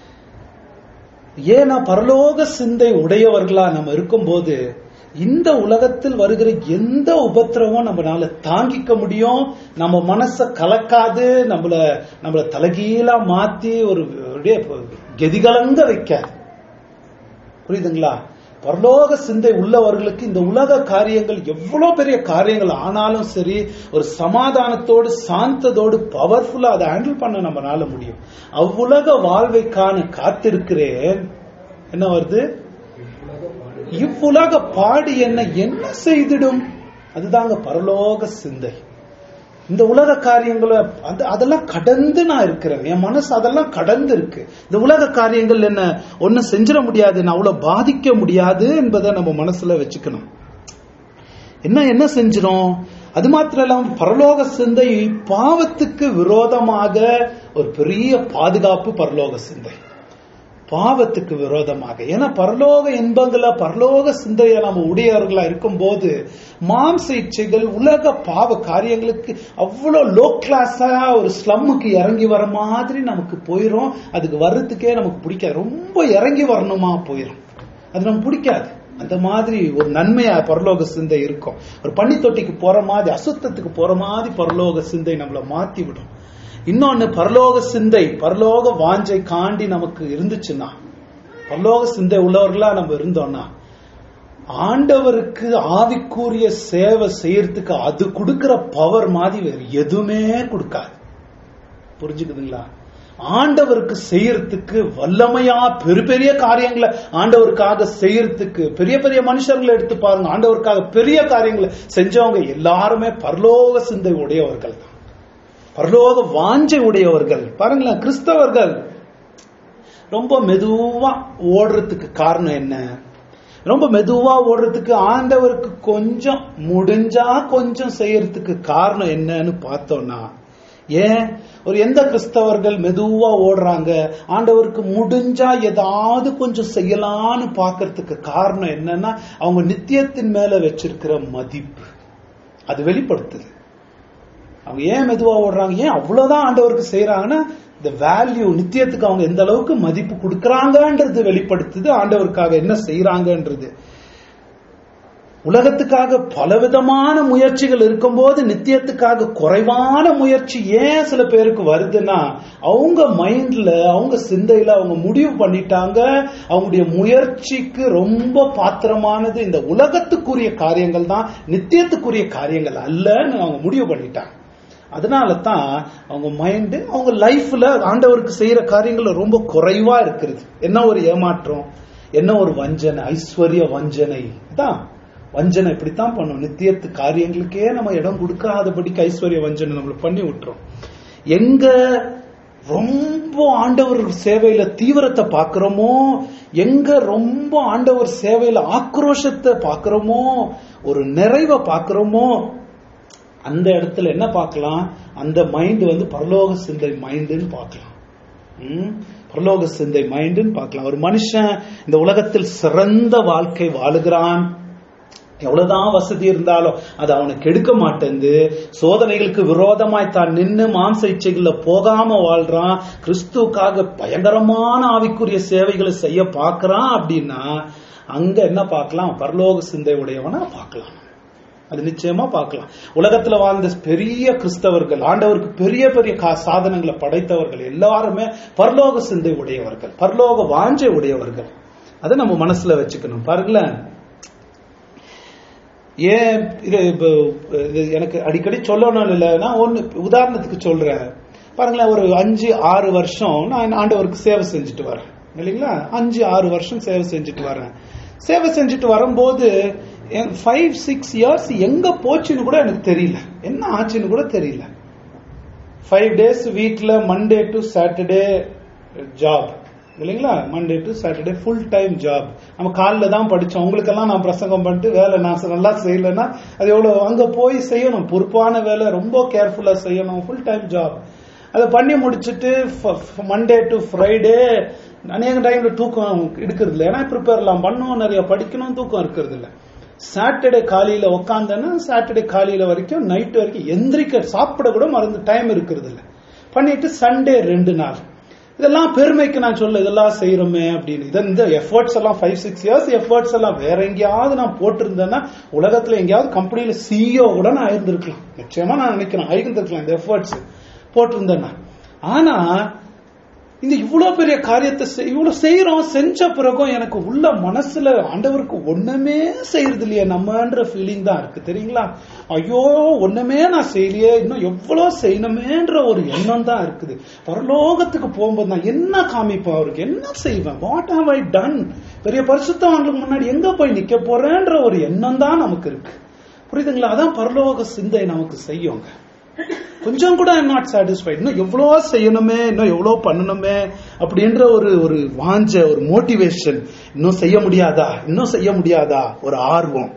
ஏன்னா பரலோக சிந்தை உடையவர்களா நம்ம இருக்கும்போது இந்த உலகத்தில் வருகிற எந்த உபத்திரமும் நம்மளால தாங்கிக்க முடியும் நம்ம மனச கலக்காது நம்மள நம்மள தலைகீழா மாத்தி ஒரு அப்படியே கெதிகலங்க வைக்காது புரியுதுங்களா பரலோக சிந்தை உள்ளவர்களுக்கு இந்த உலக காரியங்கள் எவ்வளவு பெரிய காரியங்கள் ஆனாலும் சரி ஒரு சமாதானத்தோடு சாந்தத்தோடு பவர்ஃபுல்லா அதை ஹேண்டில் பண்ண நம்மளால முடியும் அவ்வுலக வாழ்வை காண காத்திருக்கிறேன் என்ன வருது இவ்வுலக பாடு என்ன என்ன செய்திடும் அதுதாங்க பரலோக சிந்தை இந்த உலக காரியங்களை அது அதெல்லாம் கடந்து நான் இருக்கிறேன் என் மனசு அதெல்லாம் கடந்து இருக்கு இந்த உலக காரியங்கள் என்ன ஒன்னும் செஞ்சிட முடியாது நான் அவ்வளவு பாதிக்க முடியாது என்பதை நம்ம மனசுல வச்சுக்கணும் என்ன என்ன செஞ்சிடும் அது மாத்திரம் இல்லாம பரலோக சிந்தை பாவத்துக்கு விரோதமாக ஒரு பெரிய பாதுகாப்பு பரலோக சிந்தை பாவத்துக்கு விரோதமாக ஏன்னா பரலோக இன்பங்கள பரலோக சிந்தைய நம்ம உடையவர்களா இருக்கும்போது மாம்ச இச்சைகள் உலக பாவ காரியங்களுக்கு அவ்வளவு லோ கிளாஸா ஒரு ஸ்லம்முக்கு இறங்கி வர மாதிரி நமக்கு போயிரும் அதுக்கு வர்றதுக்கே நமக்கு பிடிக்காது ரொம்ப இறங்கி வரணுமா போயிரும் அது நமக்கு பிடிக்காது அந்த மாதிரி ஒரு நன்மையா பரலோக சிந்தை இருக்கும் ஒரு பன்னி தொட்டிக்கு போற மாதிரி அசுத்தத்துக்கு போற மாதிரி பரலோக சிந்தை நம்மள மாத்தி விடும் இன்னொன்னு பரலோக சிந்தை பரலோக வாஞ்சை காண்டி நமக்கு இருந்துச்சுன்னா பரலோக சிந்தை உள்ளவர்களா நம்ம இருந்தோம்னா ஆண்டவருக்கு ஆவிக்குரிய சேவை செய்யறதுக்கு அது கொடுக்கிற பவர் மாதிரி வேற எதுவுமே கொடுக்காது புரிஞ்சுக்குதுங்களா ஆண்டவருக்கு செய்யறதுக்கு வல்லமையா பெரிய பெரிய காரியங்களை ஆண்டவருக்காக செய்யறதுக்கு பெரிய பெரிய மனுஷர்களை எடுத்து பாருங்க ஆண்டவருக்காக பெரிய காரியங்களை செஞ்சவங்க எல்லாருமே பரலோக சிந்தை உடையவர்கள் தான் பரலோக வாஞ்சை உடையவர்கள் பாருங்களேன் கிறிஸ்தவர்கள் ரொம்ப மெதுவா ஓடுறதுக்கு காரணம் என்ன ரொம்ப மெதுவா ஓடுறதுக்கு ஆண்டவருக்கு கொஞ்சம் முடிஞ்சா கொஞ்சம் செய்யறதுக்கு காரணம் என்னன்னு பார்த்தோம்னா ஏன் ஒரு எந்த கிறிஸ்தவர்கள் மெதுவா ஓடுறாங்க ஆண்டவருக்கு முடிஞ்சா ஏதாவது கொஞ்சம் செய்யலான்னு பார்க்கறதுக்கு காரணம் என்னன்னா அவங்க நித்தியத்தின் மேல வச்சிருக்கிற மதிப்பு அது வெளிப்படுத்துது அவங்க ஏன் மெதுவா ஓடுறாங்க ஏன் அவ்வளவுதான் ஆண்டவருக்கு செய்யறாங்கன்னா இந்த வேல்யூ நித்தியத்துக்கு அவங்க எந்த அளவுக்கு மதிப்பு கொடுக்கறாங்கன்றது வெளிப்படுத்துது ஆண்டவருக்காக என்ன செய்யறாங்கன்றது உலகத்துக்காக பலவிதமான முயற்சிகள் இருக்கும்போது நித்தியத்துக்காக குறைவான முயற்சி ஏன் சில பேருக்கு வருதுன்னா அவங்க மைண்ட்ல அவங்க சிந்தையில அவங்க முடிவு பண்ணிட்டாங்க அவங்களுடைய முயற்சிக்கு ரொம்ப பாத்திரமானது இந்த உலகத்துக்குரிய காரியங்கள் தான் நித்தியத்துக்குரிய காரியங்கள் அல்லன்னு அவங்க முடிவு பண்ணிட்டாங்க அதனால தான் அவங்க மைண்டு அவங்க லைஃப்ல ஆண்டவருக்கு செய்யற காரியங்கள் ரொம்ப குறைவா இருக்கிறது என்ன ஒரு ஏமாற்றம் என்ன ஒரு வஞ்சனை ஐஸ்வர்ய வஞ்சனை தான் வஞ்சனை இப்படித்தான் பண்ணும் நித்தியத்து காரியங்களுக்கே நம்ம இடம் கொடுக்காதபடிக்கு ஐஸ்வர்ய வஞ்சனை நம்மள பண்ணி விட்டுரும் எங்க ரொம்ப ஆண்டவர் சேவையில தீவிரத்தை பாக்குறோமோ எங்க ரொம்ப ஆண்டவர் சேவையில ஆக்ரோஷத்தை பாக்குறோமோ ஒரு நிறைவை பாக்குறோமோ அந்த இடத்துல என்ன பார்க்கலாம் அந்த மைண்ட் வந்து பரலோக சிந்தை மைண்டுன்னு பார்க்கலாம் ம்? பரலோக சிந்தை மைண்டுன்னு பார்க்கலாம் ஒரு மனுஷன் இந்த உலகத்தில் சிறந்த வாழ்க்கை வாழுகிறான் எவ்வளவுதான் வசதி இருந்தாலும் அது அவனுக்கு எடுக்க மாட்டேங்குது சோதனைகளுக்கு விரோதமாய் தான் நின்னு மாம்ச இச்சைகள்ல போகாம வாழ்றான் கிறிஸ்துவுக்காக பயங்கரமான ஆவிக்குரிய சேவைகளை செய்ய பார்க்கறான் அப்படின்னா அங்க என்ன பார்க்கலாம் பரலோக சிந்தை உடையவனா பார்க்கலாம் அது நிச்சயமா பார்க்கலாம் உலகத்துல வாழ்ந்த பெரிய கிறிஸ்தவர்கள் ஆண்டவருக்கு பெரிய பெரிய கா- சாதனங்களை படைத்தவர்கள் எல்லாருமே பரலோக சிந்தை உடையவர்கள் பரலோக வாஞ்சை உடையவர்கள் அதை நம்ம மனசுல வச்சுக்கணும் பாருங்களேன் ஏன் இது இப்போ இது எனக்கு அடிக்கடி சொல்லணும் இல்லை நான் ஒன்று உதாரணத்துக்கு சொல்றேன் பாருங்களேன் ஒரு அஞ்சு ஆறு வருஷம் நான் ஆண்டவருக்கு சேவை செஞ்சுட்டு வரேன் இல்லைங்களா அஞ்சு ஆறு வருஷம் சேவை செஞ்சுட்டு வரேன் சேவை செஞ்சுட்டு வரும்போது ஃபைவ் சிக்ஸ் இயர்ஸ் எங்க போச்சுன்னு கூட எனக்கு தெரியல என்ன ஆச்சுன்னு கூட தெரியல ஃபைவ் டேஸ் வீக்ல மண்டே டு சாட்டர்டே ஜாப் இல்லைங்களா Monday to Saturday full time job நம்ம காலில் தான் படிச்சோம் உங்களுக்கெல்லாம் நான் பிரசங்கம் பண்ணிட்டு வேலை நான் நல்லா செய்யலைன்னா அது எவ்வளவு அங்க போய் செய்யணும் பொறுப்பான வேலை ரொம்ப கேர்ஃபுல்லா செய்யணும் ஃபுல் டைம் ஜாப் அதை பண்ணி முடிச்சிட்டு மண்டே டு ஃப்ரைடே அநேக டைம்ல தூக்கம் எடுக்கிறது இல்லை ஏன்னா ப்ரிப்பேர்லாம் பண்ணணும் நிறைய படிக்கணும் தூக்கம் இருக்கிறது இல்லை சாட்டர்டே காலையில உக்காந்தேன்னா சாட்டர்டே காலையில வரைக்கும் நைட் வரைக்கும் எந்திரிக்க சாப்பிட கூட மறந்து டைம் இருக்கிறது இல்லை பண்ணிட்டு சண்டே ரெண்டு நாள் இதெல்லாம் பெருமைக்கு நான் சொல்ல இதெல்லாம் செய்யறோமே அப்படின்னு இது இந்த எஃபர்ட்ஸ் எல்லாம் ஃபைவ் சிக்ஸ் இயர்ஸ் எஃபர்ட்ஸ் எல்லாம் வேற எங்கேயாவது நான் போட்டிருந்தேன்னா உலகத்துல எங்கேயாவது கம்பெனியில சிஇஓ கூட நான் இருந்திருக்கலாம் நிச்சயமா நான் நினைக்கிறேன் இருந்திருக்கலாம் இந்த எஃபர்ட்ஸ் போட்டிருந்தேன்னா ஆனா இந்த இவ்வளவு பெரிய காரியத்தை செய்- இவ்வளவு செய்யறோம் செஞ்ச பிறகும் எனக்கு உள்ள மனசுல ஆண்டவருக்கு ஒண்ணுமே செய்யறது இல்லையே நம்மன்ற ஃபீலிங் தான் இருக்கு தெரியுங்களா ஐயோ ஒண்ணுமே நான் செய்யலையே இன்னும் எவ்வளவு செய்யணுமேன்ற ஒரு எண்ணம் தான் இருக்குது பரலோகத்துக்கு போகும்போது நான் என்ன காமிப்பேன் அவருக்கு என்ன செய்வேன் வாட் ஹவ் ஐ டன் பெரிய பரிசுத்தவங்களுக்கு முன்னாடி எங்க போய் நிக்க போறேன்ற ஒரு எண்ணம் தான் நமக்கு இருக்கு புரியுதுங்களா அதான் பரலோக சிந்தை நமக்கு செய்யுங்க கொஞ்சம் கூட ஐம் நாட் சாட்டிஸ்ஃபைட் இன்னும் எவ்வளோ செய்யணுமே இன்னும் எவ்வளோ பண்ணணுமே அப்படின்ற ஒரு ஒரு வாஞ்ச ஒரு மோட்டிவேஷன் இன்னும் செய்ய முடியாதா இன்னும் செய்ய முடியாதா ஒரு ஆர்வம்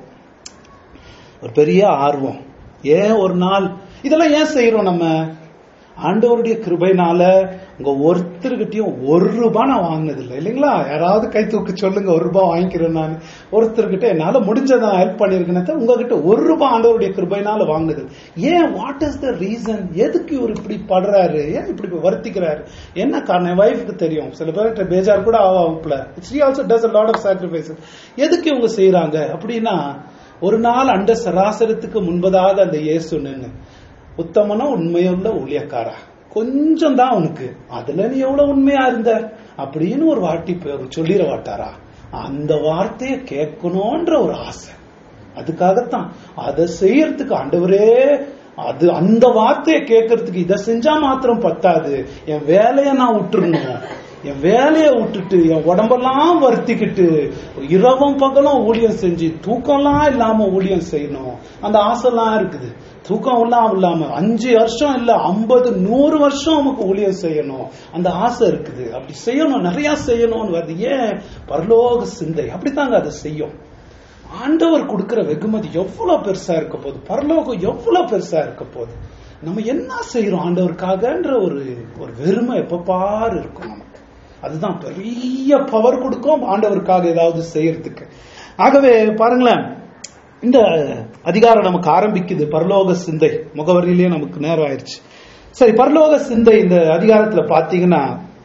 ஒரு பெரிய ஆர்வம் ஏன் ஒரு நாள் இதெல்லாம் ஏன் செய்யறோம் நம்ம ஆண்டவருடைய கிருபைனால உங்க ஒருத்தர்கிட்டயும் ஒரு ரூபாய் நான் வாங்கினது இல்லை இல்லைங்களா யாராவது கை தூக்கி சொல்லுங்க ஒரு ரூபாய் வாங்கிக்கிறேன் நான் ஒருத்தர்கிட்ட என்னால முடிஞ்சதை நான் ஹெல்ப் பண்ணிருக்கேன் தவிர உங்ககிட்ட ஒரு ரூபாய் ஆண்டவருடைய கிருபைனால வாங்கினது ஏன் வாட் இஸ் த ரீசன் எதுக்கு இவர் இப்படி படுறாரு ஏன் இப்படி வருத்திக்கிறாரு என்ன காரணம் என் வைஃப்க்கு தெரியும் சில பேர்கிட்ட பேஜார் கூட ஆவா வகுப்புல she also does a lot of sacrifices எதுக்கு இவங்க செய்யறாங்க அப்படின்னா ஒரு நாள் அண்ட சராசரத்துக்கு முன்பதாக அந்த இயேசு நின்னு உத்தமனா உண்மையுள்ள ஊழியக்காரா கொஞ்சம் தான் உனக்கு அதுல நீ எவ்வளவு உண்மையா இருந்த அப்படின்னு ஒரு வாட்டி பே- சொல்லிட மாட்டாரா அந்த வார்த்தையை கேட்கணும்ன்ற ஒரு ஆசை அதுக்காகத்தான் அதை செய்யறதுக்கு ஆண்டவரே அது அந்த வார்த்தையை கேட்கறதுக்கு இதை செஞ்சா மாத்திரம் பத்தாது என் வேலையை நான் விட்டுறணும் என் வேலையை விட்டுட்டு என் உடம்பெல்லாம் வருத்திக்கிட்டு இரவும் பகலும் ஊழியம் செஞ்சு தூக்கம்லாம் இல்லாம ஊழியம் செய்யணும் அந்த ஆசைலாம் இருக்குது தூக்கம் இல்லாம இல்லாம அஞ்சு வருஷம் இல்ல ஐம்பது நூறு வருஷம் நமக்கு ஊழியம் செய்யணும் அந்த ஆசை இருக்குது அப்படி செய்யணும் நிறைய செய்யணும்னு வருது ஏன் பரலோக சிந்தை அப்படித்தாங்க அதை செய்யும் ஆண்டவர் கொடுக்கிற வெகுமதி எவ்வளவு பெருசா இருக்க போகுது பரலோகம் எவ்வளவு பெருசா இருக்க போகுது நம்ம என்ன செய்யறோம் ஆண்டவருக்காகன்ற ஒரு ஒரு வெறுமை எப்ப பாரு இருக்கும் நமக்கு அதுதான் பெரிய பவர் கொடுக்கும் ஆண்டவருக்காக ஏதாவது செய்யறதுக்கு ஆகவே பாருங்களேன் இந்த அதிகாரம் நமக்கு ஆரம்பிக்குது பரலோக சிந்தை முகவரியிலேயே நமக்கு நேரம் ஆயிடுச்சு சரி பரலோக சிந்தை இந்த அதிகாரத்துல பாத்தீங்கன்னா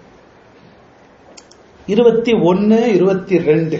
இருபத்தி ஒன்னு இருபத்தி ரெண்டு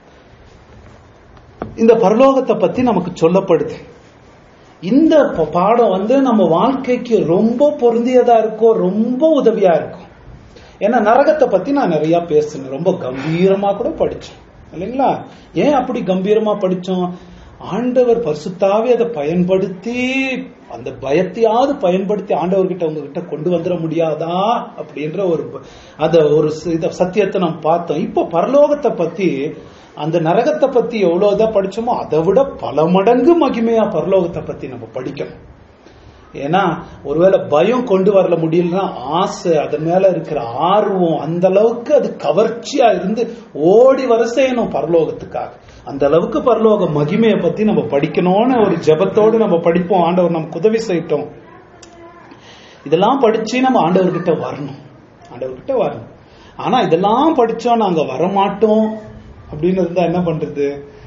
இந்த பரலோகத்தை பத்தி நமக்கு சொல்லப்படுது இந்த ப- பாடம் வந்து நம்ம வாழ்க்கைக்கு ரொம்ப பொருந்தியதா இருக்கும் ரொம்ப உதவியா இருக்கும் ஏன்னா நரகத்தை பத்தி நான் நிறைய பேசினேன் ரொம்ப கம்பீரமா கூட படிச்சேன் இல்லைங்களா ஏன் அப்படி கம்பீரமா படிச்சோம் ஆண்டவர் பரிசுத்தாவே அதை பயன்படுத்தி அந்த பயத்தையாவது பயன்படுத்தி ஆண்டவர்கிட்ட உங்ககிட்ட கொண்டு வந்துட முடியாதா அப்படின்ற ஒரு ப- அத ஒரு ச- இத சத்தியத்தை நம்ம பார்த்தோம் இப்போ பரலோகத்தை பத்தி அந்த நரகத்தை பத்தி எவ்வளவு இதை படிச்சோமோ அதை விட பல மடங்கு மகிமையா பரலோகத்தை பத்தி நம்ம படிக்கணும் ஏன்னா ஒருவேளை பயம் கொண்டு வரல முடியலன்னா ஆசை அதன் மேல இருக்கிற ஆர்வம் அந்த அளவுக்கு அது கவர்ச்சியா இருந்து ஓடி வர செய்யணும் பரலோகத்துக்காக அந்த அளவுக்கு பரலோக மகிமையை பத்தி நம்ம படிக்கணும்னு ஒரு ஜெபத்தோடு நம்ம படிப்போம் ஆண்டவர் நமக்கு உதவி செய்யட்டும் இதெல்லாம் படிச்சு நம்ம ஆண்டவர்கிட்ட வரணும் ஆண்டவர்கிட்ட வரணும் ஆனா இதெல்லாம் படிச்சோம் நாங்க வரமாட்டோம் அப்படின்னு இருந்தா என்ன பண்றது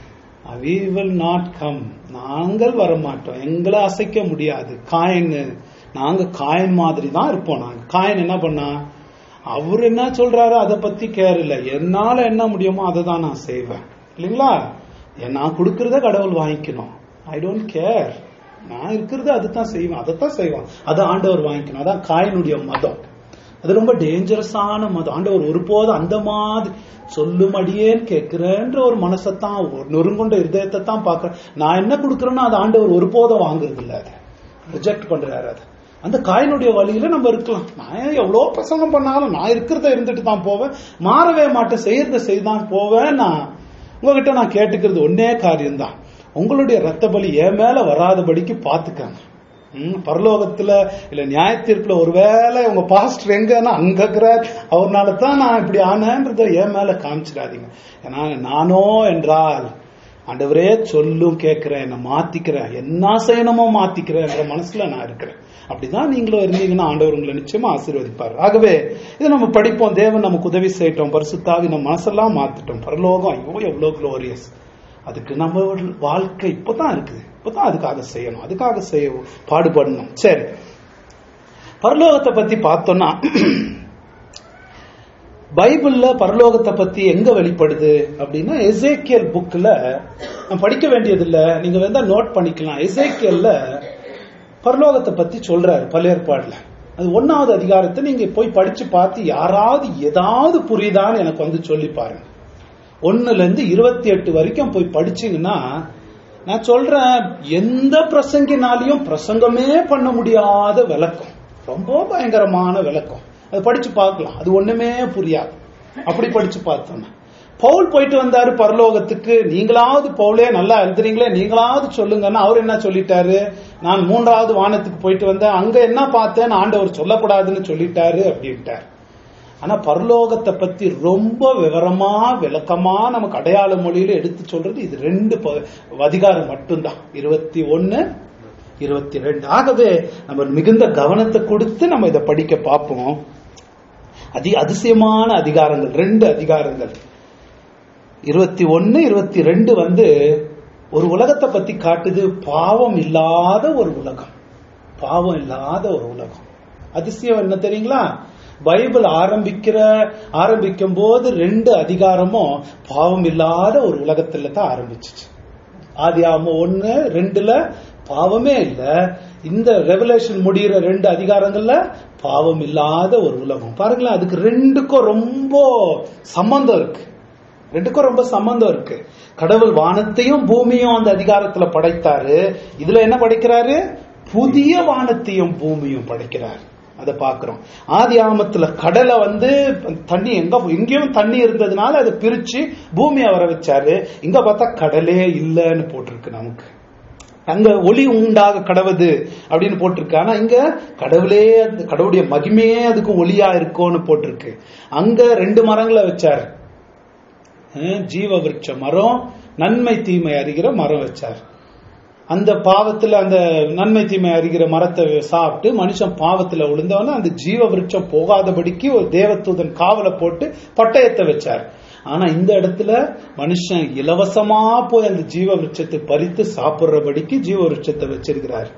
we will not come நாங்கள் வர மாட்டோம் எங்களை அசைக்க முடியாது காயின் நாங்க காயின் மாதிரி தான் இருப்போம் நாங்க காயின் என்ன பண்ணா அவர் என்ன சொல்றாரோ அதை பத்தி கேர் இல்ல என்னால என்ன முடியுமோ அதை தான் நான் செய்வேன் இல்லைங்களா என் நான் கொடுக்கறத கடவுள் வாங்கிக்கணும் ஐ டோன்ட் கேர் நான் இருக்கிறது அதுதான் செய்வேன் அதைத்தான் செய்வான் அதை ஆண்டவர் வாங்கிக்கணும் அதான் காயினுடைய மதம் அது ரொம்ப டேஞ்சரஸான மதம் ஆண்டவர் ஒருபோதும் அந்த மாதிரி சொல்லுமடியேன்னு கேட்கிறேன்ற ஒரு மனசைத்தான் ஒரு நொறுங்குண்ட இருதயத்தை தான் பார்க்கிறேன் நான் என்ன கொடுக்கறேனோ அது ஆண்டவர் ஒருபோதும் வாங்குறது இல்ல அது ரிஜெக்ட் பண்றாரு அது அந்த காயினுடைய வழியில நம்ம இருக்கலாம் நான் எவ்வளவு பிரசங்கம் பண்ணாலும் நான் இருக்கிறத இருந்துட்டு தான் போவேன் மாறவே மாட்டேன் செய்யறத செய்தான் போவேன் நான் உங்ககிட்ட நான் கேட்டுக்கிறது ஒன்னே காரியம்தான் உங்களுடைய ரத்த பலி என் மேல வராதபடிக்கு பாத்துக்கங்க ம், பரலோகத்துல இல்ல நியாய தீர்ப்புல ஒருவேளை உங்க பாஸ்டர் எங்கன்னா அங்க இருக்கிறார் அவர்னால தான் நான் இப்படி ஆனேன்றத என் மேல காமிச்சிடாதீங்க ஏன்னா நானோ என்றால் ஆண்டவரே சொல்லும் கேட்கிறேன் என்ன மாத்திக்கிறேன் என்ன செய்யணுமோ மாத்திக்கிறேன்ற மனசுல நான் இருக்கிறேன் அப்படிதான் நீங்களும் இருந்தீங்கன்னா ஆண்டவர் உங்களை நிச்சயமா ஆசீர்வதிப்பார் ஆகவே இதை நம்ம படிப்போம் தேவன் நமக்கு உதவி செய்யட்டும் பரிசுத்தாவி நம்ம மனசெல்லாம் மாத்திட்டோம் பரலோகம் ஐயோ எவ்வளவு குளோரியஸ் அதுக்கு நம்ம வாழ்க்கை இப்பதான் இருக்குது இப்பதான் அதுக்காக செய்யணும் அதுக்காக செய்ய பாடுபடணும் சரி பரலோகத்தை பத்தி பார்த்தோம்னா பைபிள்ல பரலோகத்தை பத்தி எங்க வெளிப்படுது அப்படின்னா எசேக்கியல் புக்ல நான் படிக்க வேண்டியதில்லை நீங்க வேணா நோட் பண்ணிக்கலாம் எசேக்கியல்ல பரலோகத்தை பத்தி சொல்றாரு பல ஏற்பாடுல அது ஒன்னாவது அதிகாரத்தை நீங்க போய் படிச்சு பார்த்து யாராவது ஏதாவது புரியுதான்னு எனக்கு வந்து சொல்லி பாருங்க ஒண்ணுல இருந்து இருபத்தி எட்டு வரைக்கும் போய் படிச்சீங்கன்னா நான் சொல்றேன் எந்த பிரசங்கினாலையும் பிரசங்கமே பண்ண முடியாத விளக்கம் ரொம்ப பயங்கரமான விளக்கம் அதை படிச்சு பார்க்கலாம் அது ஒண்ணுமே புரியாது அப்படி படிச்சு பார்த்தோம்னா பவுல் போயிட்டு வந்தாரு பரலோகத்துக்கு நீங்களாவது பவுலே நல்லா எழுதுறீங்களே நீங்களாவது சொல்லுங்கன்னா அவர் என்ன சொல்லிட்டாரு நான் மூன்றாவது வானத்துக்கு போயிட்டு வந்தேன் அங்க என்ன பார்த்தேன் ஆண்டவர் சொல்லக்கூடாதுன்னு சொல்லிட்டாரு அப்படின்ட்டார் ஆனா பரலோகத்தை பத்தி ரொம்ப விவரமா விளக்கமா நமக்கு அடையாள மொழியில எடுத்து சொல்றது இது ரெண்டு ப- அதிகாரம் மட்டும்தான் இருபத்தி ஒன்னு இருபத்தி ரெண்டு ஆகவே நம்ம மிகுந்த கவனத்தை கொடுத்து நம்ம இதை படிக்க பார்ப்போம் அதி அதிசயமான அதிகாரங்கள் ரெண்டு அதிகாரங்கள் இருபத்தி ஒன்னு இருபத்தி ரெண்டு வந்து ஒரு உலகத்தை பத்தி காட்டுது பாவம் இல்லாத ஒரு உலகம் பாவம் இல்லாத ஒரு உலகம் அதிசயம் என்ன தெரியுங்களா பைபிள் ஆரம்பிக்கிற ஆரம்பிக்கும் போது ரெண்டு அதிகாரமும் பாவம் இல்லாத ஒரு உலகத்துல தான் ஆரம்பிச்சிச்சு ஆதியாம ஒண்ணு ரெண்டுல பாவமே இல்ல இந்த ரெவலேஷன் முடியிற ரெண்டு அதிகாரங்கள்ல பாவம் இல்லாத ஒரு உலகம் பாருங்களேன் அதுக்கு ரெண்டுக்கும் ரொம்ப சம்பந்தம் இருக்கு ரெண்டுக்கும் ரொம்ப சம்பந்தம் இருக்கு கடவுள் வானத்தையும் பூமியும் அந்த அதிகாரத்துல படைத்தாரு இதுல என்ன படைக்கிறாரு புதிய வானத்தையும் பூமியும் படைக்கிறார் அதை பாக்குறோம் ஆதி ஆமத்துல கடலை வந்து தண்ணி எங்க எங்கேயும் தண்ணி இருந்ததுனால அதை பிரிச்சு பூமியை வர வச்சாரு இங்க பார்த்தா கடலே இல்லைன்னு போட்டிருக்கு நமக்கு அங்க ஒளி உண்டாக கடவுது அப்படின்னு போட்டிருக்கு ஆனா இங்க கடவுளே அந்த கடவுளுடைய மகிமையே அதுக்கு ஒளியா இருக்கும்னு போட்டிருக்கு அங்க ரெண்டு மரங்களை வச்சாரு அஹ் ஜீவ விருட்ச மரம் நன்மை தீமை அறிகிற மரம் வச்சார் அந்த பாவத்துல அந்த நன்மை தீமை அறிகிற மரத்தை சாப்பிட்டு மனுஷன் பாவத்துல விழுந்தவன அந்த ஜீவ விருட்சம் போகாதபடிக்கு ஒரு தேவதூதன் காவலை போட்டு பட்டயத்தை வச்சார் ஆனா இந்த இடத்துல மனுஷன் இலவசமா போய் அந்த ஜீவ விருட்சத்தை பறித்து சாப்பிடுறபடிக்கு ஜீவ விருட்சத்தை வச்சிருக்கிறார்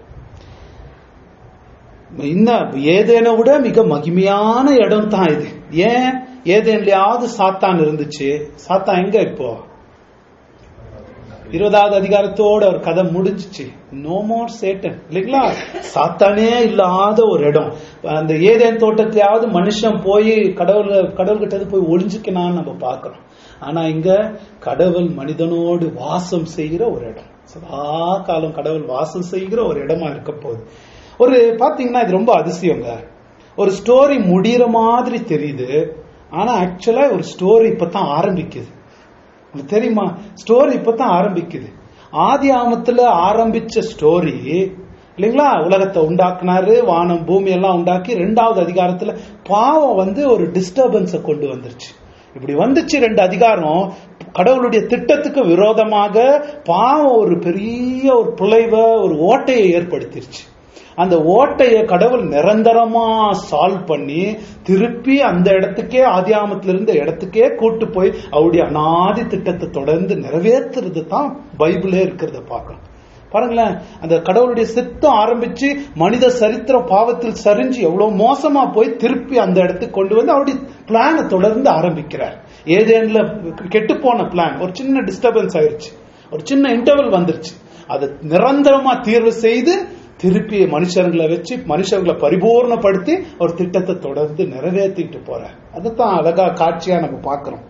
இன்னும் ஏதேனை விட மிக மகிமையான இடம் தான் இது ஏன் ஏதேன்லயாவது சாத்தான் இருந்துச்சு சாத்தான் எங்க இப்போ இருபதாவது அதிகாரத்தோட ஒரு கதை முடிஞ்சிச்சு நோ மோர் சேட்டன் இல்லைங்களா சாத்தானே இல்லாத ஒரு இடம் அந்த ஏதேன் தோட்டத்திலேயாவது மனுஷன் போய் கடவுள் கடவுள்கிட்ட போய் ஒளிஞ்சுக்கனான்னு நம்ம பார்க்கிறோம் ஆனா இங்க கடவுள் மனிதனோடு வாசம் செய்கிற ஒரு இடம் சதா காலம் கடவுள் வாசம் செய்கிற ஒரு இடமா இருக்க போகுது ஒரு பாத்தீங்கன்னா இது ரொம்ப அதிசயங்க ஒரு ஸ்டோரி முடிகிற மாதிரி தெரியுது ஆனா ஆக்சுவலா ஒரு ஸ்டோரி இப்பதான் ஆரம்பிக்குது உங்களுக்கு தெரியுமா ஸ்டோரி இப்பதான் ஆரம்பிக்குது ஆதி ஆமத்துல ஆரம்பிச்ச ஸ்டோரி இல்லைங்களா உலகத்தை உண்டாக்குனாரு வானம் பூமி எல்லாம் உண்டாக்கி ரெண்டாவது அதிகாரத்துல பாவம் வந்து ஒரு டிஸ்டர்பன்ஸை கொண்டு வந்துருச்சு இப்படி வந்துச்சு ரெண்டு அதிகாரம் கடவுளுடைய திட்டத்துக்கு விரோதமாக பாவம் ஒரு பெரிய ஒரு பிழைவை ஒரு ஓட்டையை ஏற்படுத்திருச்சு அந்த ஓட்டைய கடவுள் நிரந்தரமா சால்வ் பண்ணி திருப்பி அந்த இடத்துக்கே ஆதியாமத்துல இருந்த இடத்துக்கே கூட்டு போய் அவருடைய அனாதி திட்டத்தை தொடர்ந்து நிறைவேற்றுறது தான் பைபிளே இருக்கிறத பார்க்கணும் பாருங்களேன் அந்த கடவுளுடைய சித்தம் ஆரம்பிச்சு மனித சரித்திரம் பாவத்தில் சரிஞ்சு எவ்வளவு மோசமா போய் திருப்பி அந்த இடத்துக்கு கொண்டு வந்து அவருடைய பிளானை தொடர்ந்து ஆரம்பிக்கிறார் ஏதேன்ல கெட்டு போன பிளான் ஒரு சின்ன டிஸ்டர்பன்ஸ் ஆயிருச்சு ஒரு சின்ன இன்டர்வல் வந்துருச்சு அதை நிரந்தரமா தீர்வு செய்து திருப்பி மனுஷர்களை வச்சு மனுஷர்களை பரிபூர்ணப்படுத்தி ஒரு திட்டத்தை தொடர்ந்து நிறைவேற்றிட்டு போறார் அதுதான் அழகா காட்சியா நம்ம பார்க்கிறோம்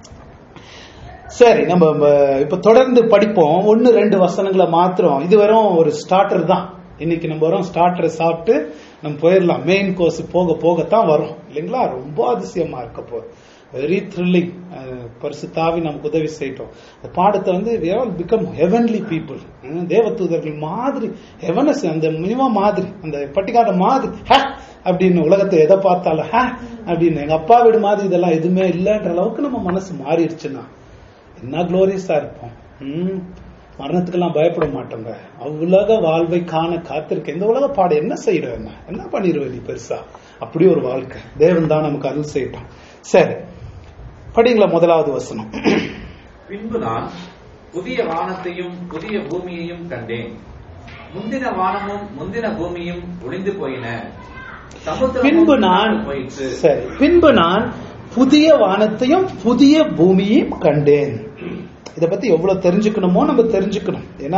சரி நம்ம ம, இப்ப தொடர்ந்து படிப்போம் ஒன்னு ரெண்டு வசனங்களை மாத்திரம் இது வெறும் ஒரு ஸ்டார்டர் தான் இன்னைக்கு நம்ம வரோம் ஸ்டார்டரை சாப்பிட்டு நம்ம போயிடலாம் மெயின் கோர்ஸ் போக போகத்தான் வரும் இல்லைங்களா ரொம்ப அதிசயமா இருக்க போகுது வெரி த்ரில்லிங் பரிசுத்தாவி நமக்கு உதவி செய்யட்டும் இந்த பாடத்தை வந்து பிகம் ஹெவன்லி பீப்புள் தேவதூதர்கள் மாதிரி ஹெவனஸ் அந்த மினிமம் மாதிரி அந்த பட்டிக்காட மாதிரி ஹே அப்படின்னு உலகத்தை எதை பார்த்தாலும் ஹே அப்படின்னு எங்க அப்பா வீடு மாதிரி இதெல்லாம் எதுவுமே இல்லைன்ற அளவுக்கு நம்ம மனசு மாறிடுச்சுன்னா என்ன குளோரியஸா இருப்போம் ம், மரணத்துக்கெல்லாம் பயப்பட மாட்டோங்க அவ்வுலக வாழ்வை காண காத்திருக்க இந்த உலக பாடம் என்ன செய்யற என்ன என்ன பண்ணிடுவ நீ பெருசா அப்படி ஒரு வாழ்க்கை தேவன் தான் நமக்கு அருள் செய்யட்டும் சரி படிங்களா முதலாவது வசனம் பின்பு நான் புதிய வானத்தையும் புதிய பூமியையும் கண்டேன் முந்தின வானமும் முந்தின பூமியும் ஒளிந்து போயின சமுத்திரமும் பின்பு நான் போயிற்று சரி பின்பு நான் புதிய வானத்தையும் புதிய பூமியையும் கண்டேன் இத பத்தி எவ்வளவு தெரிஞ்சுக்கணுமோ நம்ம தெரிஞ்சுக்கணும் ஏன்னா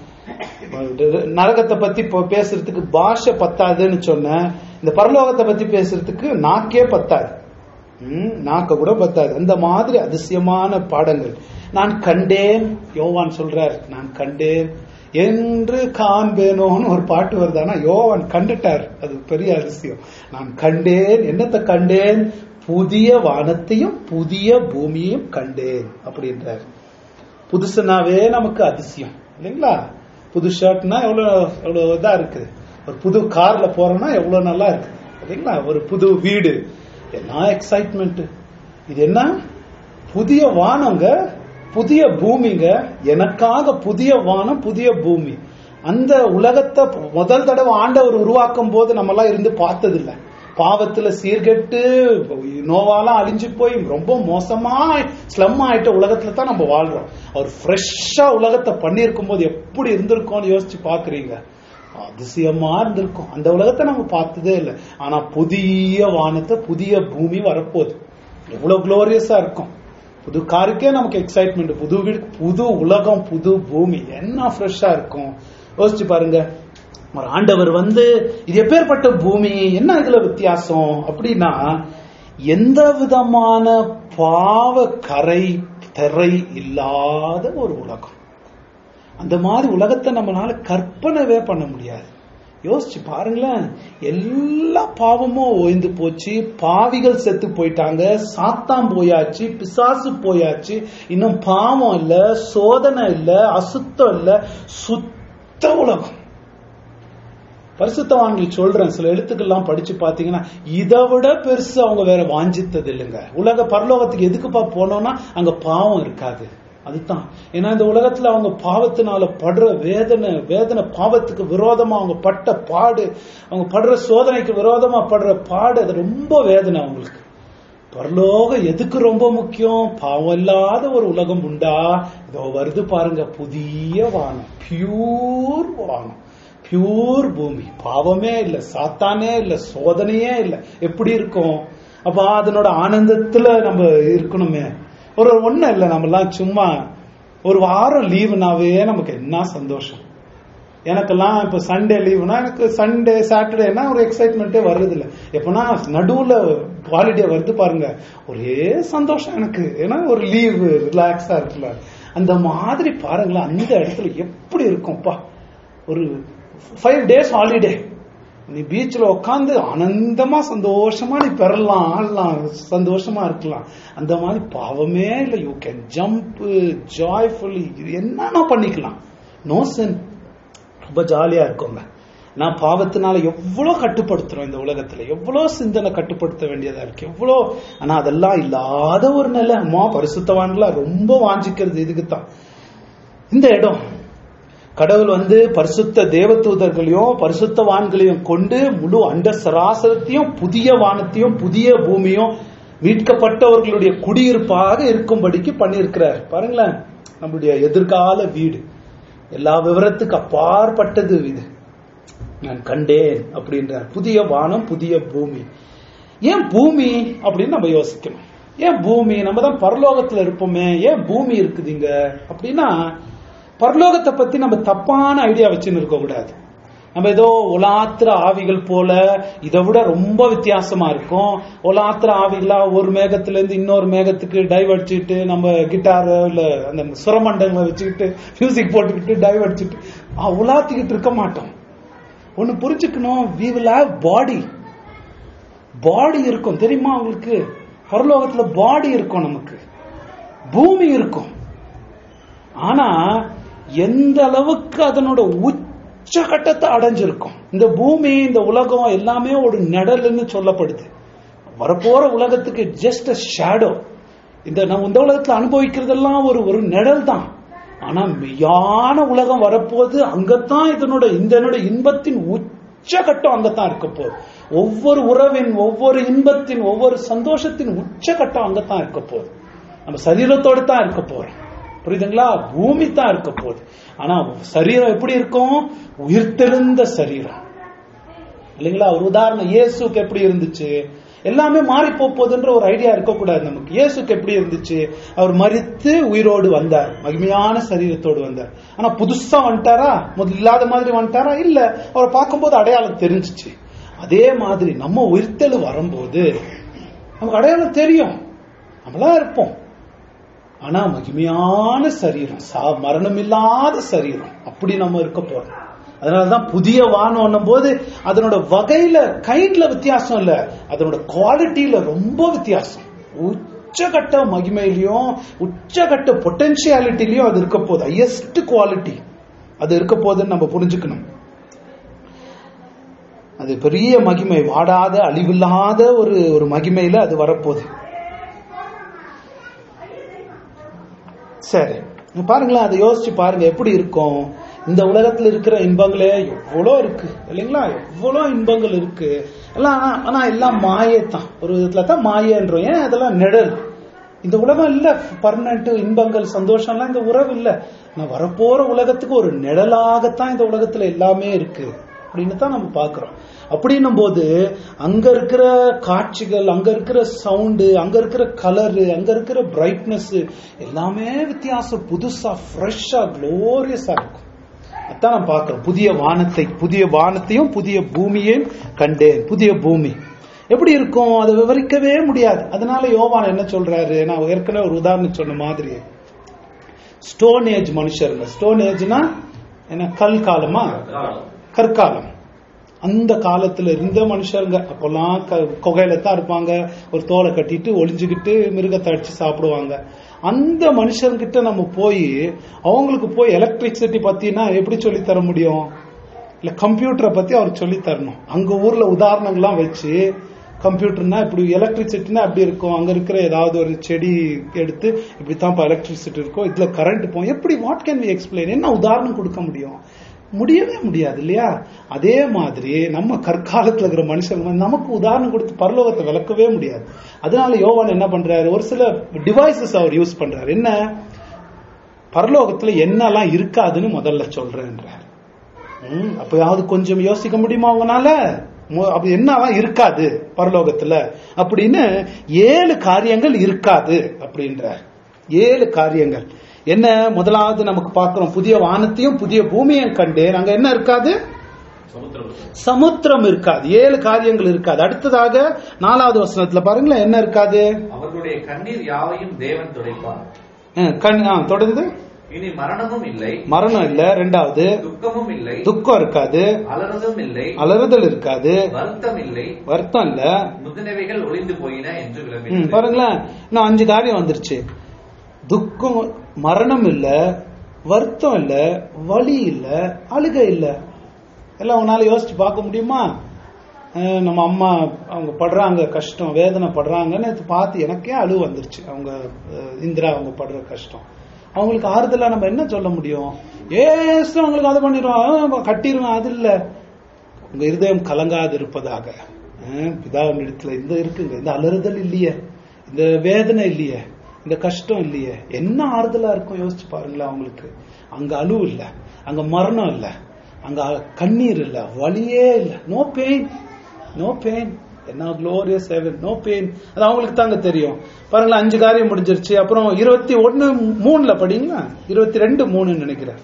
நரகத்தை பத்தி இப்போ பேசுறதுக்கு பாஷை பத்தாதுன்னு சொன்னேன் இந்த பரலோகத்தை பத்தி பேசுறதுக்கு நாக்கே பத்தாது ம், நாக்க கூட பத்தாது அந்த மாதிரி அதிசயமான பாடங்கள் நான் கண்டேன் யோவான் சொல்றார் நான் கண்டேன் என்று காண்பேனோன்னு ஒரு பாட்டு வருதானா யோவான் கண்டுட்டார் அது பெரிய அதிசயம் நான் கண்டேன் என்னத்தை கண்டேன் புதிய வானத்தையும் புதிய பூமியையும் கண்டேன் அப்படின்றார் புதுசுனாவே நமக்கு அதிசயம் இல்லைங்களா புது ஷர்ட்னா எவ்வளவு எவ்வளவு இதா இருக்குது ஒரு புது கார்ல போறோம்னா எவ்வளவு நல்லா இருக்கு இல்லைங்களா ஒரு புது வீடு என்ன எக்ஸைட்மெண்ட் இது என்ன புதிய வானங்க புதிய பூமிங்க எனக்காக புதிய வானம் புதிய பூமி அந்த உலகத்தை முதல் தடவை ஆண்டவர் உருவாக்கும் போது நம்ம எல்லாம் இருந்து பார்த்ததில்ல பாவத்துல சீர்கெட்டு நோவாலாம் அழிஞ்சு போய் ரொம்ப மோசமா ஸ்லம் ஆயிட்ட உலகத்துல தான் நம்ம வாழ்றோம் அவர் ஃப்ரெஷ்ஷா உலகத்தை பண்ணியிருக்கும் போது எப்படி இருந்திருக்கோம்னு யோசிச்சு பாக்குறீங்க அதிசயமா இருந்திருக்கும் அந்த உலகத்தை நம்ம பார்த்ததே இல்லை ஆனா புதிய வானத்தை புதிய பூமி வரப்போகுது எவ்வளவு குளோரியஸா இருக்கும் புது காருக்கே நமக்கு எக்ஸைட்மெண்ட் புது வீடு புது உலகம் புது பூமி என்ன ஃப்ரெஷ்ஷா இருக்கும் யோசிச்சு பாருங்க ஒரு ஆண்டவர் வந்து இது எப்பேற்பட்ட பூமி என்ன இதுல வித்தியாசம் அப்படின்னா எந்த விதமான பாவ கரை திரை இல்லாத ஒரு உலகம் அந்த மாதிரி உலகத்தை நம்மளால கற்பனவே பண்ண முடியாது யோசிச்சு பாருங்களேன் எல்லா பாவமும் ஓய்ந்து போச்சு பாவிகள் செத்து போயிட்டாங்க சாத்தான் போயாச்சு பிசாசு போயாச்சு இன்னும் பாவம் இல்ல சோதனை இல்ல அசுத்தம் இல்ல சுத்த உலகம் பரிசுத்தவான்கள் சொல்றேன் சில எழுத்துக்கள்லாம் படிச்சு பாத்தீங்கன்னா இதை விட பெருசு அவங்க வேற வாஞ்சித்தது இல்லைங்க உலக பரலோகத்துக்கு எதுக்குப்பா போனோம்னா அங்க பாவம் இருக்காது அதுதான் ஏன்னா இந்த உலகத்துல அவங்க பாவத்தினால படுற வேதனை வேதனை பாவத்துக்கு விரோதமா அவங்க பட்ட பாடு அவங்க படுற சோதனைக்கு விரோதமா படுற பாடு அது ரொம்ப வேதனை அவங்களுக்கு பரலோகம் எதுக்கு ரொம்ப முக்கியம் பாவம் இல்லாத ஒரு உலகம் உண்டா இதோ வருது பாருங்க புதிய வானம் பியூர் வானம் பியூர் பூமி பாவமே இல்ல சாத்தானே இல்ல சோதனையே இல்ல எப்படி இருக்கும் அப்ப அதனோட ஆனந்தத்துல நம்ம இருக்கணுமே ஒரு ஒண்ணு இல்ல நம்மலாம் சும்மா ஒரு வாரம் லீவுனாவே நமக்கு என்ன சந்தோஷம் எனக்கெல்லாம் இப்ப சண்டே லீவுனா எனக்கு சண்டே சாட்டர்டேனா ஒரு எக்ஸைட்மெண்ட்டே வருது இல்ல எப்பனா நடுவுல ஹாலிடே வருது பாருங்க ஒரே சந்தோஷம் எனக்கு ஏன்னா ஒரு லீவ் ரிலாக்ஸா இருக்குல்ல அந்த மாதிரி பாருங்களேன் அந்த இடத்துல எப்படி இருக்கும்ப்பா ஒரு ஃபைவ் டேஸ் ஹாலிடே நீ பீச்சில் உட்காந்து ஆனந்தமா சந்தோஷமா நீ பெறலாம் ஆடலாம் சந்தோஷமா இருக்கலாம் அந்த மாதிரி பாவமே இல்லை யூ கேன் ஜம்ப் ஜாய்ஃபுல்லி என்னன்னா பண்ணிக்கலாம் நோ சென் ரொம்ப ஜாலியா இருக்குங்க நான் பாவத்தினால எவ்வளவு கட்டுப்படுத்துறோம் இந்த உலகத்துல எவ்வளவு சிந்தனை கட்டுப்படுத்த வேண்டியதா இருக்கு எவ்வளோ ஆனா அதெல்லாம் இல்லாத ஒரு நிலை அம்மா பரிசுத்தவான்களா ரொம்ப வாஞ்சிக்கிறது இதுக்குத்தான் இந்த இடம் கடவுள் வந்து பரிசுத்த தேவதூதர்களையும் பரிசுத்தவான்களையும் கொண்டு முழு அண்ட சராசரத்தையும் புதிய வானத்தையும் புதிய பூமியும் மீட்கப்பட்டவர்களுடைய குடியிருப்பாக இருக்கும்படிக்கு பண்ணியிருக்கிறார் பாருங்களேன் நம்மளுடைய எதிர்கால வீடு எல்லா விவரத்துக்கு அப்பாற்பட்டது இது நான் கண்டேன் அப்படின்றார் புதிய வானம் புதிய பூமி ஏன் பூமி அப்படின்னு நம்ம யோசிக்கணும் ஏன் பூமி நம்ம தான் பரலோகத்துல இருப்போமே ஏன் பூமி இருக்குதுங்க அப்படின்னா பரலோகத்தை பத்தி நம்ம தப்பான ஐடியா வச்சுன்னு இருக்க கூடாது நம்ம ஏதோ உலாத்திர ஆவிகள் போல இதை விட ரொம்ப வித்தியாசமா இருக்கும் உலாத்திர ஆவிகளா ஒரு மேகத்துல இருந்து இன்னொரு மேகத்துக்கு டைவ் அடிச்சுட்டு நம்ம கிட்டார் இல்ல அந்த சுரமண்டங்களை வச்சுக்கிட்டு மியூசிக் போட்டுக்கிட்டு டைவ் அடிச்சுட்டு ஆ, உலாத்திக்கிட்டு இருக்க மாட்டோம் ஒன்னு புரிஞ்சுக்கணும் we will have body body இருக்கும் தெரியுமா உங்களுக்கு பரலோகத்துல பாடி இருக்கும் நமக்கு பூமி இருக்கும் ஆனா எந்த அளவுக்கு அதனோட உச்சகட்டத்தை அடைஞ்சிருக்கும் இந்த பூமி இந்த உலகம் எல்லாமே ஒரு நிழல்னு சொல்லப்படுது வரப்போற உலகத்துக்கு ஜஸ்ட் அ ஷேடோ இந்த நம்ம இந்த உலகத்துல அனுபவிக்கிறதெல்லாம் ஒரு ஒரு நிழல் தான் ஆனா மெய்யான உலகம் வரப்போது அங்கத்தான் இதனோட இதனோட இன்பத்தின் உச்சகட்டம் அங்கத்தான் இருக்க போகுது ஒவ்வொரு உறவின் ஒவ்வொரு இன்பத்தின் ஒவ்வொரு சந்தோஷத்தின் உச்சகட்டம் அங்கத்தான் இருக்க போகுது நம்ம சரீரத்தோட தான் இருக்க போறோம் புரியுதுங்களா பூமி தான் இருக்க போகுது ஆனா சரீரம் எப்படி இருக்கும் உயிர்த்தெழுந்த சரீரம் இல்லைங்களா ஒரு உதாரணம் இயேசுக்கு எப்படி இருந்துச்சு எல்லாமே மாறி போப் போகுதுன்ற ஒரு ஐடியா இருக்கக்கூடாது நமக்கு இயேசுக்கு எப்படி இருந்துச்சு அவர் மரித்து உயிரோடு வந்தார் மகிமையான சரீரத்தோடு வந்தார் ஆனா புதுசா வந்துட்டாரா முதல்ல இல்லாத மாதிரி வந்துட்டாரா இல்ல அவரை பார்க்கும்போது அடையாளம் தெரிஞ்சுச்சு அதே மாதிரி நம்ம உயிர்த்தெழு வரும்போது நமக்கு அடையாளம் தெரியும் நம்மளா இருப்போம் ஆனா மகிமையான சரீரம் சா மரணம் இல்லாத சரீரம் அப்படி நம்ம இருக்க போறோம் அதனாலதான் புதிய வானம் போது அதனோட வகையில கைண்ட்ல வித்தியாசம் இல்ல அதனோட குவாலிட்டியில ரொம்ப வித்தியாசம் உச்சகட்ட மகிமையிலையும் உச்சகட்ட பொட்டன்சியாலிட்டிலையும் அது இருக்க போகுது ஹையஸ்ட் குவாலிட்டி அது இருக்க போகுதுன்னு நம்ம புரிஞ்சுக்கணும் அது பெரிய மகிமை வாடாத அழிவில்லாத ஒரு ஒரு மகிமையில அது வரப்போகுது சரி நீங்க பாருங்களேன் அதை யோசிச்சு பாருங்க எப்படி இருக்கும் இந்த உலகத்துல இருக்கிற இன்பங்களே எவ்வளோ இருக்கு இல்லைங்களா எவ்வளோ இன்பங்கள் இருக்கு எல்லாம் ஆனா- ஆனா எல்லாம் மாயை தான் ஒரு விதத்துல தான் மாயன்றோம் ஏன் அதெல்லாம் நிழல் இந்த உலகம் இல்ல பர்மனன்ட் இன்பங்கள் சந்தோஷம்லாம் இந்த உறவு இல்ல நான் வரப்போற உலகத்துக்கு ஒரு நிழலாகத்தான் இந்த உலகத்துல எல்லாமே இருக்கு அப்படின்னு தான் நம்ம பாக்குறோம் அப்படின்னும் போது அங்க இருக்கிற காட்சிகள் அங்க இருக்கிற சவுண்டு அங்க இருக்கிற கலரு அங்க இருக்கிற பிரைட்னஸ் எல்லாமே வித்தியாசம் புதுசா ஃப்ரெஷ்ஷா க்ளோரியஸா இருக்கும் அதான் நான் பார்க்கிறோம் புதிய வானத்தை புதிய வானத்தையும் புதிய பூமியையும் கண்டேன் புதிய பூமி எப்படி இருக்கும் அதை விவரிக்கவே முடியாது அதனால யோவான் என்ன சொல்றாரு நான் ஏற்கனவே ஒரு உதாரணம் சொன்ன மாதிரி ஸ்டோன் ஏஜ் மனுஷருங்க ஸ்டோன் ஏஜ்னா என்ன கல் காலமா கற்காலம் அந்த காலத்துல இருந்த மனுஷருங்க அப்பெல்லாம் க- குகையில தான் இருப்பாங்க ஒரு தோலை கட்டிட்டு ஒளிஞ்சுக்கிட்டு மிருகத்தை அடிச்சு சாப்பிடுவாங்க அந்த மனுஷர்கிட்ட நம்ம போய் அவங்களுக்கு போய் எலக்ட்ரிசிட்டி பத்தினா எப்படி சொல்லி தர முடியும் இல்ல கம்ப்யூட்டரை பத்தி அவர் சொல்லி தரணும் அங்க ஊர்ல உதாரணங்கள்லாம் வச்சு கம்ப்யூட்டர்னா இப்படி எலக்ட்ரிசிட்டினா அப்படி இருக்கும் அங்க இருக்கிற ஏதாவது ஒரு செடி எடுத்து இப்படித்தான் எலக்ட்ரிசிட்டி இருக்கும் இதுல கரண்ட் போகும் எப்படி வாட் கேன் வி எக்ஸ்பிளைன் என்ன உதாரணம் கொடுக்க முடியும் முடியவே முடியாது இல்லையா அதே மாதிரி நம்ம கற்காலத்துல இருக்கிற மனுஷங்க வந்து நமக்கு உதாரணம் கொடுத்து பரலோகத்தை விளக்கவே முடியாது அதனால யோவான் என்ன பண்றாரு ஒரு சில டிவைசஸ் அவர் யூஸ் பண்றாரு என்ன பரலோகத்துல என்னெல்லாம் இருக்காதுன்னு முதல்ல சொல்றேன்றார் ம், அப்பயாவது கொஞ்சம் யோசிக்க முடியுமா அவங்கனால மு- அப்படி என்னலாம் இருக்காது பரலோகத்துல அப்படின்னு ஏழு காரியங்கள் இருக்காது அப்படின்றார் ஏழு காரியங்கள் என்ன முதலாவது நமக்கு பார்க்கிறோம் புதிய வானத்தையும் புதிய பூமியையும் கண்டேன் அங்க என்ன இருக்காது சமுத்திரம் சமுத்திரம் இருக்காது ஏழு காரியங்கள் இருக்காது அடுத்ததாக நாலாவது வசனத்துல பாருங்களேன் என்ன இருக்காது அவர்களுடைய கண்ணீர் யாவையும் தேவன் துடைப்பார் அஹ், கண் ஆ, தொடர்ந்து இனி மரணமும் இல்லை மரணம் இல்ல ரெண்டாவது துக்கமும் இல்லை துக்கம் இருக்காது அலறுதும் இல்லை அலறுதல் இருக்காது வருத்தம் இல்லை வருத்தம் இல்ல முதினவைகள் ஒளிந்து போயின என்று ம், விளம்பினது பாருங்களேன் இன்னும் அஞ்சு காரியம் வந்துருச்சு துக்கம் மரணம் இல்ல வருத்தம் இல்ல வலி இல்ல அழுகை இல்ல எல்லாம் உன்னால யோசிச்சு பார்க்க முடியுமா அஹ் நம்ம அம்மா அவங்க படுறாங்க கஷ்டம் வேதனை படுறாங்கன்னு இது பார்த்து எனக்கே அழுவு வந்துருச்சு அவங்க அஹ், இந்திரா அவங்க படுற கஷ்டம் அவங்களுக்கு ஆறுதலா நம்ம என்ன சொல்ல முடியும் ஏசு அவங்களுக்கு அதை பண்ணிடுவான் கட்டிடுவான் அது இல்ல உங்க இருதயம் கலங்காது இருப்பதாக அஹ், பிதாவின் இடத்துல இந்த இருக்குங்க இந்த அலறுதல் இல்லையே இந்த வேதனை இல்லையே இந்த கஷ்டம் இல்லையே என்ன ஆறுதலா இருக்கும் யோசிச்சு பாருங்களேன் அவங்களுக்கு அங்க அழுவு இல்ல அங்க மரணம் இல்ல அங்க கண்ணீர் இல்ல வலியே இல்ல நோ பெயின் நோ பெயின் என்ன குளோரியஸ் ஹெவன் நோ பெயின் அது அவங்களுக்கு தாங்க தெரியும் பாருங்களேன் அஞ்சு காரியம் முடிஞ்சிருச்சு அப்புறம் இருபத்தி ஒன்னு மூணுல படிங்களா இருபத்தி ரெண்டு மூணுன்னு நினைக்கிறேன்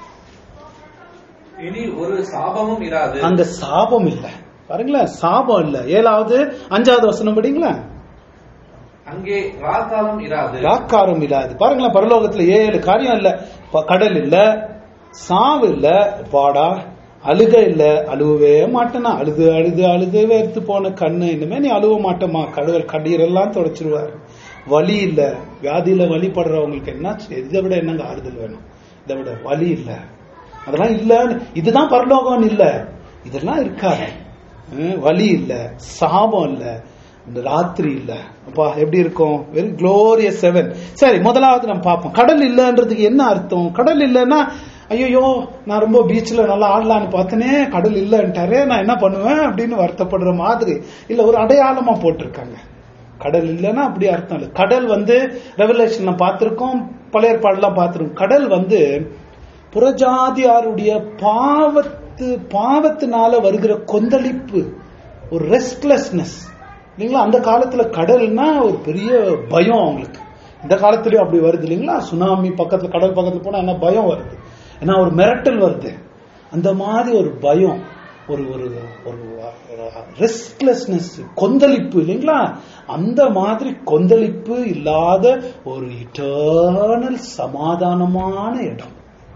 இனி ஒரு சாபமும் இராது அங்க சாபம் இல்ல பாருங்களேன் சாபம் இல்ல ஏழாவது அஞ்சாவது வசனம் படிங்களா அங்கே ராக்காலம் இராது ராக்காரம் இல்லாது பாருங்களேன் பரலோகத்துல ஏழு காரியம் இல்ல ப- கடல் இல்ல சாவு இல்ல பாடா அழுக இல்ல அழுவவே மாட்டேனா அழுது அழுது அழுது வேர்த்து போன கண்ணு இனிமே நீ அழுவ மாட்டேமா கடவுள் கண்ணீரெல்லாம் தொடச்சிருவாரு வலி இல்ல வியாதியில வழிபடுறவங்களுக்கு என்ன இதை விட என்னங்க ஆறுதல் வேணும் இதை விட வலி இல்ல அதெல்லாம் இல்ல இதுதான் பரலோகம் இல்ல இதெல்லாம் இருக்காது ஹம், வலி இல்ல சாபம் இல்ல இந்த ராத்திரி இல்ல அப்பா எப்படி இருக்கும் வெரி குளோரியஸ் செவன் சரி முதலாவது நம்ம பார்ப்போம் கடல் இல்லன்றதுக்கு என்ன அர்த்தம் கடல் இல்லைன்னா ஐயோ நான் ரொம்ப பீச்ல நல்லா ஆடலான்னு பார்த்தனே கடல் இல்லைன்ட்டாரே நான் என்ன பண்ணுவேன் அப்படின்னு வருத்தப்படுற மாதிரி இல்ல ஒரு அடையாளமா போட்டிருக்காங்க கடல் இல்லைன்னா அப்படி அர்த்தம் இல்லை கடல் வந்து ரெவலேஷன்ல பார்த்திருக்கோம் பழைய ஏற்பாடுலாம் பார்த்திருக்கோம் கடல் வந்து புறஜாதியாருடைய பாவத்து பாவத்தினால வருகிற கொந்தளிப்பு ஒரு ரெஸ்ட்லெஸ்னஸ் இல்லைங்களா அந்த காலத்துல கடல்னா ஒரு பெரிய பயம் அவங்களுக்கு இந்த காலத்துலயும் அப்படி வருது இல்லைங்களா சுனாமி பக்கத்துல கடல் பக்கத்துல போனா என்ன பயம் வருது ஏன்னா ஒரு மிரட்டல் வருது அந்த மாதிரி ஒரு பயம் ஒரு ஒரு ஒரு ரெஸ்ட்லெஸ்னஸ் கொந்தளிப்பு இல்லைங்களா அந்த மாதிரி கொந்தளிப்பு இல்லாத ஒரு இட்டர்னல் சமாதானமான இடம்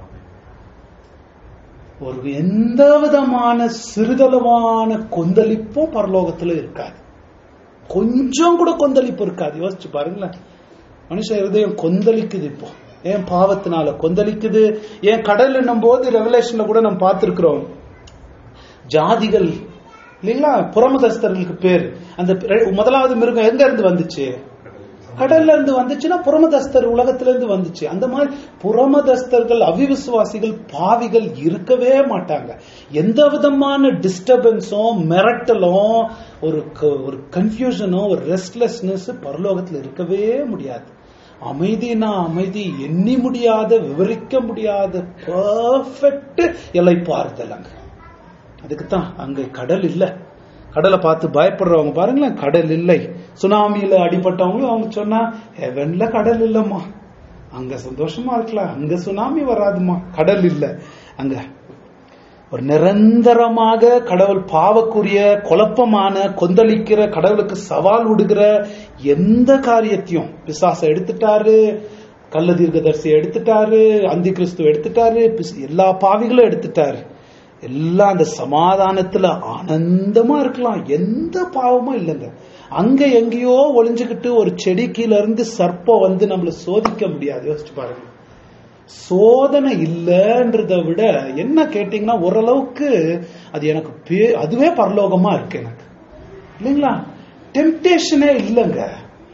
ஒரு எந்த விதமான சிறிதளவான கொந்தளிப்பும் பரலோகத்துல இருக்காது கொஞ்சம் கூட கொந்தளிப்பு இருக்காது யோசிச்சு பாருங்களேன் மனுஷ இருதயம் கொந்தளிக்குது இப்போ ஏன் பாவத்தினால கொந்தளிக்குது ஏன் கடல் என்னும் போது ரெவலேஷன்ல கூட நம்ம பார்த்திருக்கிறோம் ஜாதிகள் இல்லைங்களா புறமதஸ்தர்களுக்கு பேர் அந்த ரெ- முதலாவது மிருகம் எங்க இருந்து வந்துச்சு கடல்ல இருந்து வந்துச்சுன்னா புறமதஸ்தர் உலகத்துல இருந்து வந்துச்சு அந்த மாதிரி புறமதஸ்தர்கள் அவிவிசுவாசிகள் பாவிகள் இருக்கவே மாட்டாங்க எந்த விதமான டிஸ்டர்பன்ஸும் மிரட்டலும் ஒரு க- ஒரு கன்ஃபியூஷனோ ஒரு ரெஸ்ட்லெஸ்னஸ் பரலோகத்துல இருக்கவே முடியாது அமைதினா அமைதி எண்ணி முடியாத விவரிக்க முடியாத பர்ஃபெக்ட் எல்லை பாறுதல் அங்க அதுக்கு தான் அங்க கடல் இல்ல கடலை பார்த்து பயப்படுறவங்க பாருங்களேன் கடல் இல்லை சுனாமியில அடிபட்டவங்களும் அவங்க சொன்னா ஹெவன்ல கடல் இல்லம்மா அங்க சந்தோஷமா இருக்கலாம் அங்க சுனாமி வராதுமா கடல் இல்ல அங்க ஒரு நிரந்தரமாக கடவுள் பாவக்குரிய குழப்பமான கொந்தளிக்கிற கடவுளுக்கு சவால் விடுகிற எந்த காரியத்தையும் பிசாசை எடுத்துட்டாரு கள்ள தீர்க்கதரிசியை எடுத்துட்டாரு அந்தி கிறிஸ்துவ எடுத்துட்டாரு பிஸ்- எல்லா பாவிகளும் எடுத்துட்டாரு எல்லாம் அந்த சமாதானத்துல ஆனந்தமா இருக்கலாம் எந்த பாவமும் இல்லைங்க அங்க எங்கேயோ ஒளிஞ்சுக்கிட்டு ஒரு செடி கீழ இருந்து சர்ப்பம் வந்து நம்மள சோதிக்க முடியாது யோசிச்சு பாருங்க சோதனை இல்லைன்றத விட என்ன கேட்டீங்கன்னா ஓரளவுக்கு அது எனக்கு பே- அதுவே பரலோகமா இருக்கு எனக்கு இல்லைங்களா டெம்டேஷனே இல்லைங்க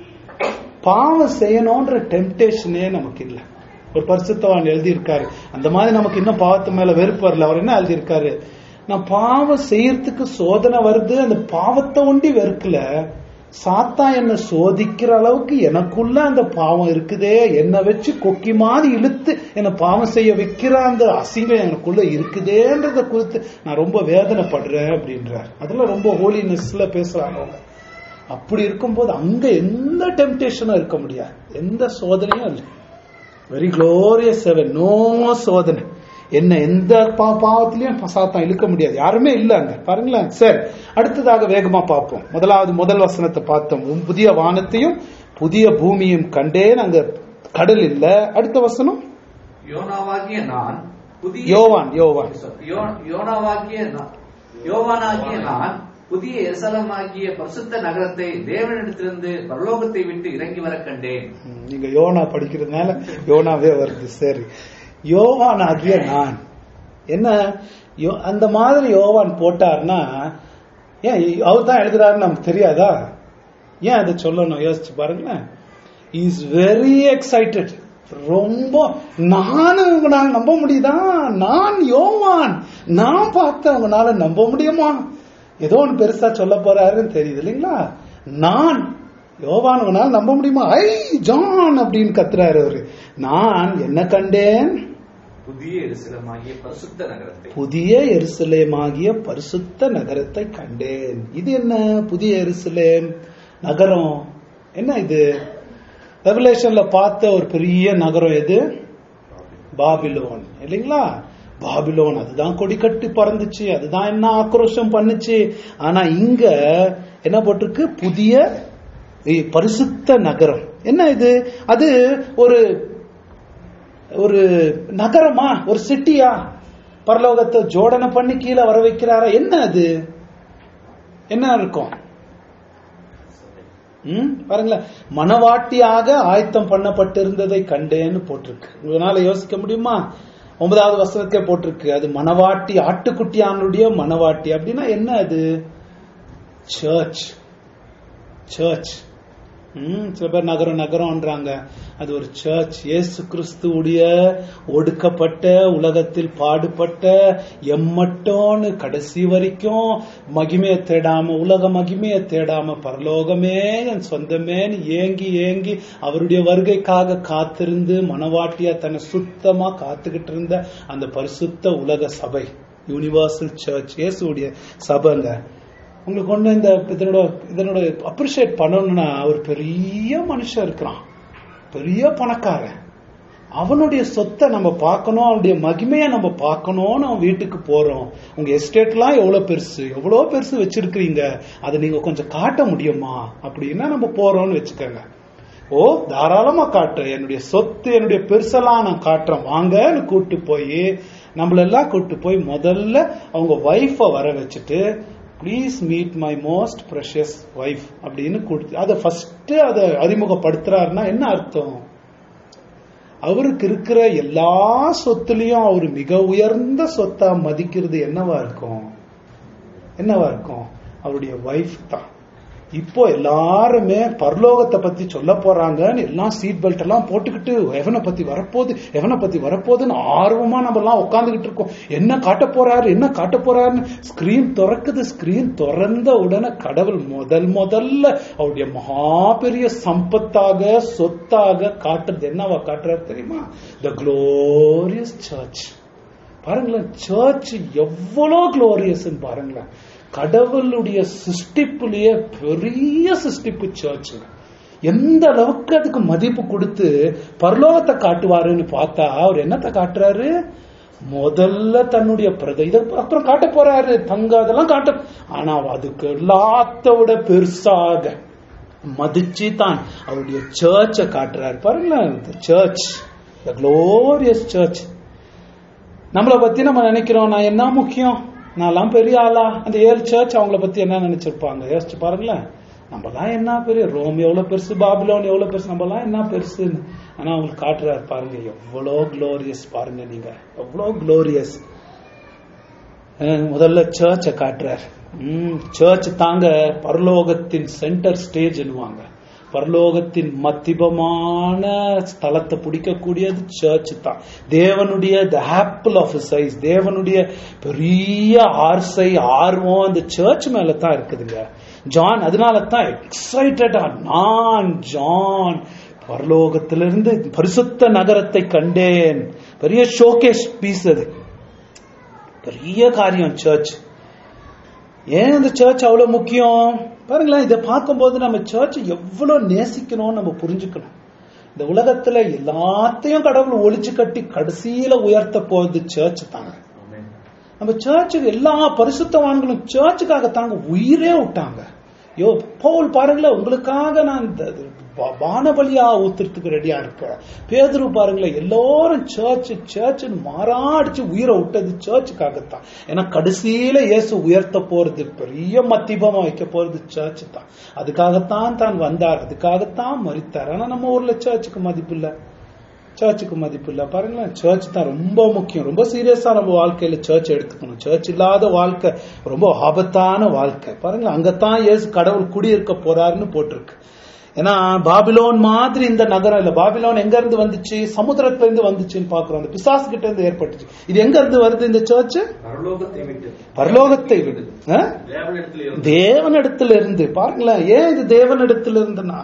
பாவம் செய்யணும்ன்ற டெம்டேஷனே நமக்கு இல்லை ஒரு பரிசுத்தவான் எழுதியிருக்காரு அந்த மாதிரி நமக்கு இன்னும் பாவத்து மேல வெறுப்பு வரல அவர் என்ன எழுதியிருக்காரு நான் பாவம் செய்யறதுக்கு சோதனை வருது அந்த பாவத்தை ஒண்டி வெறுக்கல சாத்தா என்ன சோதிக்கிற அளவுக்கு எனக்குள்ள அந்த பாவம் இருக்குதே என்னை வச்சு கொக்கி மாதிரி இழுத்து என்னை பாவம் செய்ய வைக்கிற அந்த அசிங்கம் எனக்குள்ள இருக்குதேன்றத குறித்து நான் ரொம்ப வேதனைப்படுறேன் அப்படின்றார் அதெல்லாம் ரொம்ப ஹோலினஸ்ல பேசுறாங்க அவங்க அப்படி இருக்கும்போது அங்க எந்த டெம்டேஷனும் இருக்க முடியாது எந்த சோதனையும் இல்லை வெரி க்ளோரியஸ் செவன் நோ சோதனை என்ன எந்த பா- பாவத்திலையும் சாத்தான் இழுக்க முடியாது யாருமே இல்ல அங்க பாருங்களேன் சரி அடுத்ததாக வேகமா பார்ப்போம் முதலாவது முதல் வசனத்தை பார்த்தோம் உம் புதிய வானத்தையும் புதிய பூமியும் கண்டேன் அங்க கடல் இல்ல அடுத்த வசனம் யோனாவாகிய நான் புதிய யோவான் யோவான் யோ- யோனாவாகிய நான் யோவானாகிய நான் புதிய எருசலமாகிய பரிசுத்த நகரத்தை தேவனிடத்திலிருந்து பரலோகத்தை விட்டு இறங்கி வர கண்டேன் ம், நீங்க யோனா படிக்கிறதுனால யோனாவே வருது சரி யோவான் ஆகிய நான் என்ன யோ- அந்த மாதிரி யோவான் போட்டார்னா ஏன் அவர் தான் எழுதுறாருன்னு நமக்கு தெரியாதா ஏன் அதை சொல்லணும் யோசிச்சு பாருங்களேன் இஸ் வெரி எக்ஸைட்டட் ரொம்ப நானும் உங்களால நம்ப முடியுதா நான் யோவான் நான் பார்த்த உங்களால நம்ப முடியுமா ஏதோ ஒன்று பெருசா சொல்ல போறாருன்னு தெரியுது இல்லைங்களா நான் யோவான் உங்களால நம்ப முடியுமா ஐ ஜான் அப்படின்னு கத்துறாரு அவரு நான் என்ன கண்டேன் புதிய எருசலமாகிய பரிசுத்த நகரத்தை புதிய எருசலேமாகிய பரிசுத்த நகரத்தை கண்டேன் இது என்ன புதிய எருசலேம் நகரம் என்ன இது ரெவலேஷன்ல பார்த்த ஒரு பெரிய நகரம் எது பாபிலோன் இல்லைங்களா பாபிலோன் அதுதான் கொடி கட்டி பறந்துச்சு அதுதான் என்ன ஆக்ரோஷம் பண்ணுச்சு ஆனா இங்க என்ன போட்டிருக்கு புதிய ஏய், பரிசுத்த நகரம் என்ன இது அது ஒரு ஒரு நகரமா ஒரு சிட்டியா பரலோகத்தை ஜோடனை பண்ணி கீழே வர வைக்கிறாரா என்ன அது என்ன இருக்கும் ம் பாருங்களேன் மனவாட்டியாக ஆயத்தம் பண்ணப்பட்டிருந்ததை கண்டேன்னு போட்டிருக்கு உங்களால யோசிக்க முடியுமா ஒன்பதாவது வசனத்தை போட்டிருக்கு அது மனவாட்டி ஆட்டுக்குட்டியானுடைய மனவாட்டி அப்படின்னா என்ன அது சர்ச் சர்ச் ம் சில பேர் நகரம் நகரம்ன்றாங்க அது ஒரு சர்ச் இயேசு கிறிஸ்துவுடைய ஒடுக்கப்பட்ட உலகத்தில் பாடுபட்ட எம்மட்டோன்னு கடைசி வரைக்கும் மகிமையை தேடாம உலக மகிமையை தேடாம பரலோகமே என் சொந்தமேன்னு ஏங்கி ஏங்கி அவருடைய வருகைக்காக காத்திருந்து மனவாட்டியா தன்னை சுத்தமா காத்துக்கிட்டு இருந்த அந்த பரிசுத்த உலக சபை யூனிவர்சல் சர்ச் இயேசுடைய சபைங்க உங்களுக்கு ஒண்ணு இந்த இதனோட இதனோட அப்ரிஷியேட் பண்ணணும்னா ஒரு பெரிய மனுஷன் இருக்கிறான் பெரிய பணக்காரன் அவனுடைய சொத்தை நம்ம பார்க்கணும் அவனுடைய மகிமையை நம்ம பார்க்கணும்னு அவன் வீட்டுக்கு போறோம் உங்க எஸ்டேட்லாம் எவ்வளவு பெருசு எவ்வளவு பெருசு வச்சிருக்கிறீங்க அதை நீங்க கொஞ்சம் காட்ட முடியுமா அப்படின்னா நம்ம போறோம்னு வச்சுக்கோங்க ஓ தாராளமா காட்டுறேன் என்னுடைய சொத்து என்னுடைய பெருசெல்லாம் நான் காட்டுறேன் வாங்கன்னு கூட்டு போய் நம்மளெல்லாம் கூட்டு போய் முதல்ல அவங்க ஒய்ஃபை வர வச்சுட்டு please meet my most precious wife அப்படின்னு கொடுத்து அதை ஃபர்ஸ்ட் அதை அறிமுகப்படுத்துறாருன்னா என்ன அர்த்தம் அவருக்கு இருக்கிற எல்லா சொத்துலயும் அவர் மிக உயர்ந்த சொத்தா மதிக்கிறது என்னவா இருக்கும் என்னவா இருக்கும் அவருடைய ஒய்ஃப் தான் இப்போ எல்லாருமே பரலோகத்தை பத்தி சொல்ல போறாங்கன்னு எல்லாம் சீட் பெல்ட் எல்லாம் போட்டுக்கிட்டு எவனை பத்தி வரப்போகுது எவனை பத்தி வரப்போகுதுன்னு ஆர்வமா நம்ம எல்லாம் உட்காந்துக்கிட்டு இருக்கோம் என்ன காட்ட போறாரு என்ன காட்ட போறாருன்னு ஸ்கிரீன் திறக்குது ஸ்கிரீன் திறந்த உடனே கடவுள் முதல் முதல்ல அவருடைய மகா பெரிய சம்பத்தாக சொத்தாக காட்டுறது என்னவா காட்டுறாரு தெரியுமா த glorious சர்ச் பாருங்களேன் சர்ச் எவ்வளோ குளோரியஸ் பாருங்களேன் கடவுளுடைய சிருஷ்டிப்புலயே பெரிய சிருஷ்டிப்பு சர்ச்சுங்க எந்த அளவுக்கு அதுக்கு மதிப்பு கொடுத்து பரலோகத்தை காட்டுவாருன்னு பார்த்தா அவர் என்னத்தை காட்டுறாரு முதல்ல தன்னுடைய பிரத இத அப்புறம் காட்ட போறாரு தங்க அதெல்லாம் காட்ட ஆனா அதுக்கு எல்லாத்த விட பெருசாக மதிச்சு தான் அவருடைய சர்ச்சை காட்டுறாரு பாருங்களேன் சர்ச் த க்ளோரியஸ் சர்ச் நம்மளை பத்தி நம்ம நினைக்கிறோம் நான் என்ன முக்கியம் நான்லாம் பெரிய ஆளா அந்த ஏழு சர்ச் அவங்கள பத்தி என்ன நினைச்சிருப்பாங்க யோசிச்சு பாருங்களேன் நம்மலாம் என்ன பெரிய ரோம் எவ்வளவு பெருசு பாபிலோன் எவ்வளவு பெருசு நம்மலாம் என்ன பெருசுன்னு ஆனா அவங்களுக்கு காட்டுறாரு பாருங்க எவ்வளோ க்ளோரியஸ் பாருங்க நீங்க எவ்வளோ க்ளோரியஸ் முதல்ல சர்ச்சை காட்டுறார் சர்ச் தாங்க பரலோகத்தின் சென்டர் ஸ்டேஜ்னுவாங்க பரலோகத்தின் மத்திபமான ஸ்தலத்தை பிடிக்கக்கூடியது சர்ச் தான் தேவனுடைய த ஆப்பிள் ஆஃப் சைஸ் தேவனுடைய பெரிய ஆர்சை ஆர்வம் அந்த சர்ச் மேல தான் இருக்குதுங்க ஜான் அதனால தான் எக்ஸைட்டடா நான் ஜான் பரலோகத்திலிருந்து பரிசுத்த நகரத்தை கண்டேன் பெரிய ஷோகேஸ் பீஸ் அது பெரிய காரியம் சர்ச் ஏன் இந்த சர்ச் அவ்வளவு முக்கியம் பாருங்களேன் இதை பார்க்கும்போது நம்ம சர்ச் எவ்வளவு நேசிக்கணும்னு நம்ம புரிஞ்சுக்கணும் இந்த உலகத்துல எல்லாத்தையும் கடவுள் ஒளிச்சு கட்டி கடைசியில உயர்த்த போகுது சர்ச் தாங்க நம்ம சர்ச்சுக்கு எல்லா பரிசுத்தவான்களும் சர்ச்சுக்காக தாங்க உயிரே விட்டாங்க யோ பவுல் பாருங்களேன் உங்களுக்காக நான் இந்த வானபலியா ஊத்துறதுக்கு ரெடியா இருக்கேன் பேதுரு பாருங்களேன் எல்லாரும் சர்ச் சர்ச் மாறாடிச்சு உயிரை விட்டது சர்ச்சுக்காகத்தான் ஏன்னா கடைசியில இயேசு உயர்த்த போறது பெரிய மத்திபமா வைக்க போறது சர்ச் தான் அதுக்காகத்தான் தான் வந்தார் அதுக்காகத்தான் மறித்தார் ஆனா நம்ம ஊர்ல சர்ச்சுக்கு மதிப்பு இல்ல சர்ச்சுக்கு மதிப்பு இல்ல பாருங்களேன் சர்ச் தான் ரொம்ப முக்கியம் ரொம்ப சீரியஸா நம்ம வாழ்க்கையில சர்ச் எடுத்துக்கணும் சர்ச் இல்லாத வாழ்க்கை ரொம்ப ஆபத்தான வாழ்க்கை பாருங்களேன் அங்கத்தான் இயேசு கடவுள் குடியிருக்க போறாருன்னு போட்டிருக்கு ஏன்னா பாபிலோன் மாதிரி இந்த நகரம் இல்ல பாபிலோன் எங்க இருந்து வந்துச்சு சமுத்திரத்துல இருந்து வந்துச்சுன்னு பாக்குறோம் அந்த பிசாசு கிட்ட இருந்து ஏற்பட்டுச்சு இது எங்க இருந்து வருது இந்த சர்ச் பரலோகத்தை விட்டு பரலோகத்தை விடு ஆ? தேவனிடத்தில் இருந்து தேவனிடத்துல இருந்து பாருங்களேன் ஏன் இது தேவனிடத்துல இருந்துன்னா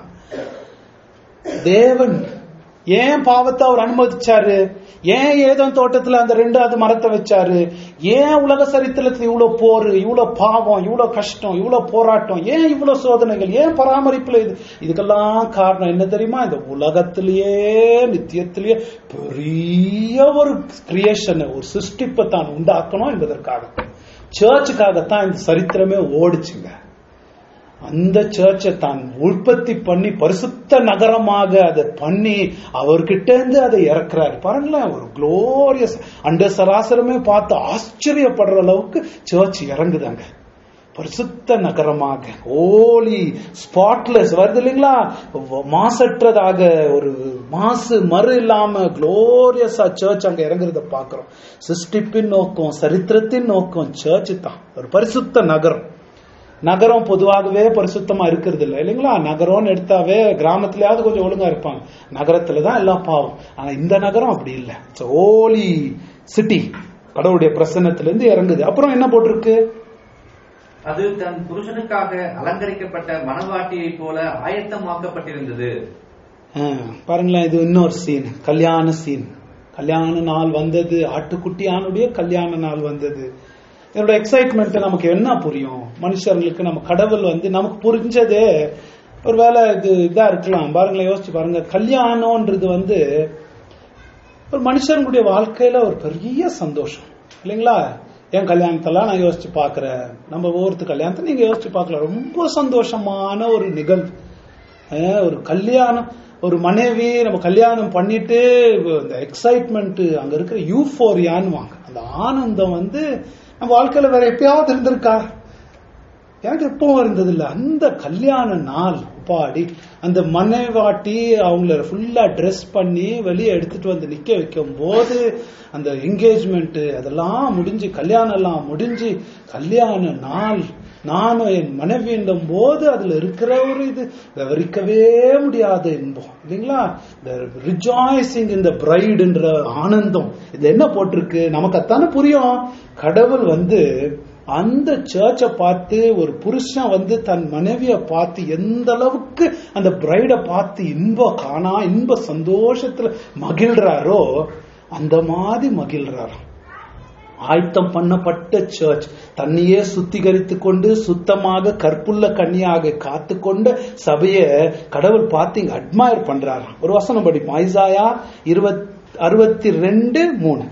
தேவன் ஏன் பாவத்தை அவர் அனுமதிச்சாரு ஏன் ஏதோ தோட்டத்துல அந்த ரெண்டாவது மரத்தை வச்சாரு ஏன் உலக சரித்திரத்துல இவ்வளவு போர் இவ்வளவு பாவம் இவ்வளவு கஷ்டம் இவ்வளவு போராட்டம் ஏன் இவ்வளவு சோதனைகள் ஏன் பராமரிப்புல இது இதுக்கெல்லாம் காரணம் என்ன தெரியுமா இந்த உலகத்திலேயே நித்தியத்திலேயே பெரிய ஒரு கிரியேஷன் ஒரு சிருஷ்டிப்பை தான் உண்டாக்கணும் என்பதற்காக சர்ச்சுக்காகத்தான் இந்த சரித்திரமே ஓடுச்சுங்க அந்த சர்ச்சை தான் உற்பத்தி பண்ணி பரிசுத்த நகரமாக அதை பண்ணி அவர்கிட்ட இருந்து அதை இறக்குறாரு பாருங்களேன் ஒரு குளோரியஸ் அந்த சராசரமே பார்த்து ஆச்சரியப்படுற அளவுக்கு சர்ச் இறங்குதாங்க பரிசுத்த நகரமாக ஓலி ஸ்பாட்லெஸ் வருது இல்லைங்களா மாசற்றதாக ஒரு மாசு மறு இல்லாம குளோரியஸா சர்ச் அங்க இறங்குறத பாக்குறோம் சிருஷ்டிப்பின் நோக்கம் சரித்திரத்தின் நோக்கம் சர்ச் தான் ஒரு பரிசுத்த நகரம் நகரம் பொதுவாகவே பரிசுத்தமா இருக்கிறது இல்லை இல்லைங்களா நகரம்னு எடுத்தாவே கிராமத்திலயாவது கொஞ்சம் ஒழுங்கா இருப்பாங்க நகரத்துல தான் எல்லாம் பாவம் ஆனா இந்த நகரம் அப்படி இல்லை ஓலி சிட்டி கடவுளுடைய பிரசன்னத்திலிருந்து இறங்குது அப்புறம் என்ன போட்டிருக்கு அது தன் புருஷனுக்காக அலங்கரிக்கப்பட்ட மணவாட்டியைப் போல ஆயத்தமாக்கப்பட்டிருந்தது ஆ, பாருங்களேன் இது இன்னொரு சீன் கல்யாண சீன் கல்யாண நாள் வந்தது ஆட்டுக்குட்டியானுடைய கல்யாண நாள் வந்தது இதோட எக்ஸைட்மெண்ட் நமக்கு என்ன புரியும் மனுஷர்களுக்கு நம்ம கடவுள் வந்து நமக்கு புரிஞ்சதே ஒருவேளை இது இதா இருக்கலாம் பாருங்களேன் யோசிச்சு பாருங்க கல்யாணம்ன்றது வந்து ஒரு மனுஷனுடைய வாழ்க்கையில ஒரு பெரிய சந்தோஷம் இல்லைங்களா என் கல்யாணத்தெல்லாம் நான் யோசிச்சு பார்க்கிறேன் நம்ம ஒவ்வொருத்தர் கல்யாணத்தை நீங்க யோசிச்சு பார்க்கலாம் ரொம்ப சந்தோஷமான ஒரு நிகழ்வு அஹ் ஒரு கல்யாணம் ஒரு மனைவி நம்ம கல்யாணம் பண்ணிட்டு இந்த எக்ஸைட்மெண்ட் அங்க இருக்கிற யூஃபோரியான்னு வாங்க அந்த ஆனந்தம் வந்து நம்ம வாழ்க்கையில வேற எப்பயாவது இருந்திருக்கா எனக்கு எப்பவும் இருந்தது இல்ல அந்த கல்யாண நாள் பாடி அந்த மனைவாட்டி அவங்கள ஃபுல்லா ட்ரெஸ் பண்ணி வெளியே எடுத்துட்டு வந்து நிக்க வைக்கும் போது அந்த என்கேஜ்மெண்ட் அதெல்லாம் முடிஞ்சு கல்யாணம் எல்லாம் முடிஞ்சு கல்யாண நாள் நானும் என் மனைவிண்டும் போது அதுல இருக்கிற ஒரு இது விவரிக்கவே முடியாத இன்பம் இல்லைங்களா இந்த ரிஜாய்சிங் இந்த பிரைடுன்ற ஆனந்தம் இது என்ன போட்டிருக்கு நமக்கு அத்தானே புரியும் கடவுள் வந்து அந்த சர்ச்சை பார்த்து ஒரு புருஷன் வந்து தன் மனைவிய பார்த்து எந்த அளவுக்கு அந்த பிரைட பார்த்து இன்ப காணா இன்ப சந்தோஷத்துல மகிழ்றாரோ அந்த மாதிரி மகிழ்றாராம் ஆயத்தம் பண்ணப்பட்ட சர்ச் தன்னையே சுத்திகரித்து கொண்டு சுத்தமாக கற்புள்ள கன்னியாக காத்து கொண்ட சபைய கடவுள் பார்த்து இங்க அட்மயர் பண்றாராம் ஒரு வசனம் படிப்போம் ஐசாயா இருபத் அறுபத்தி ரெண்டு மூணு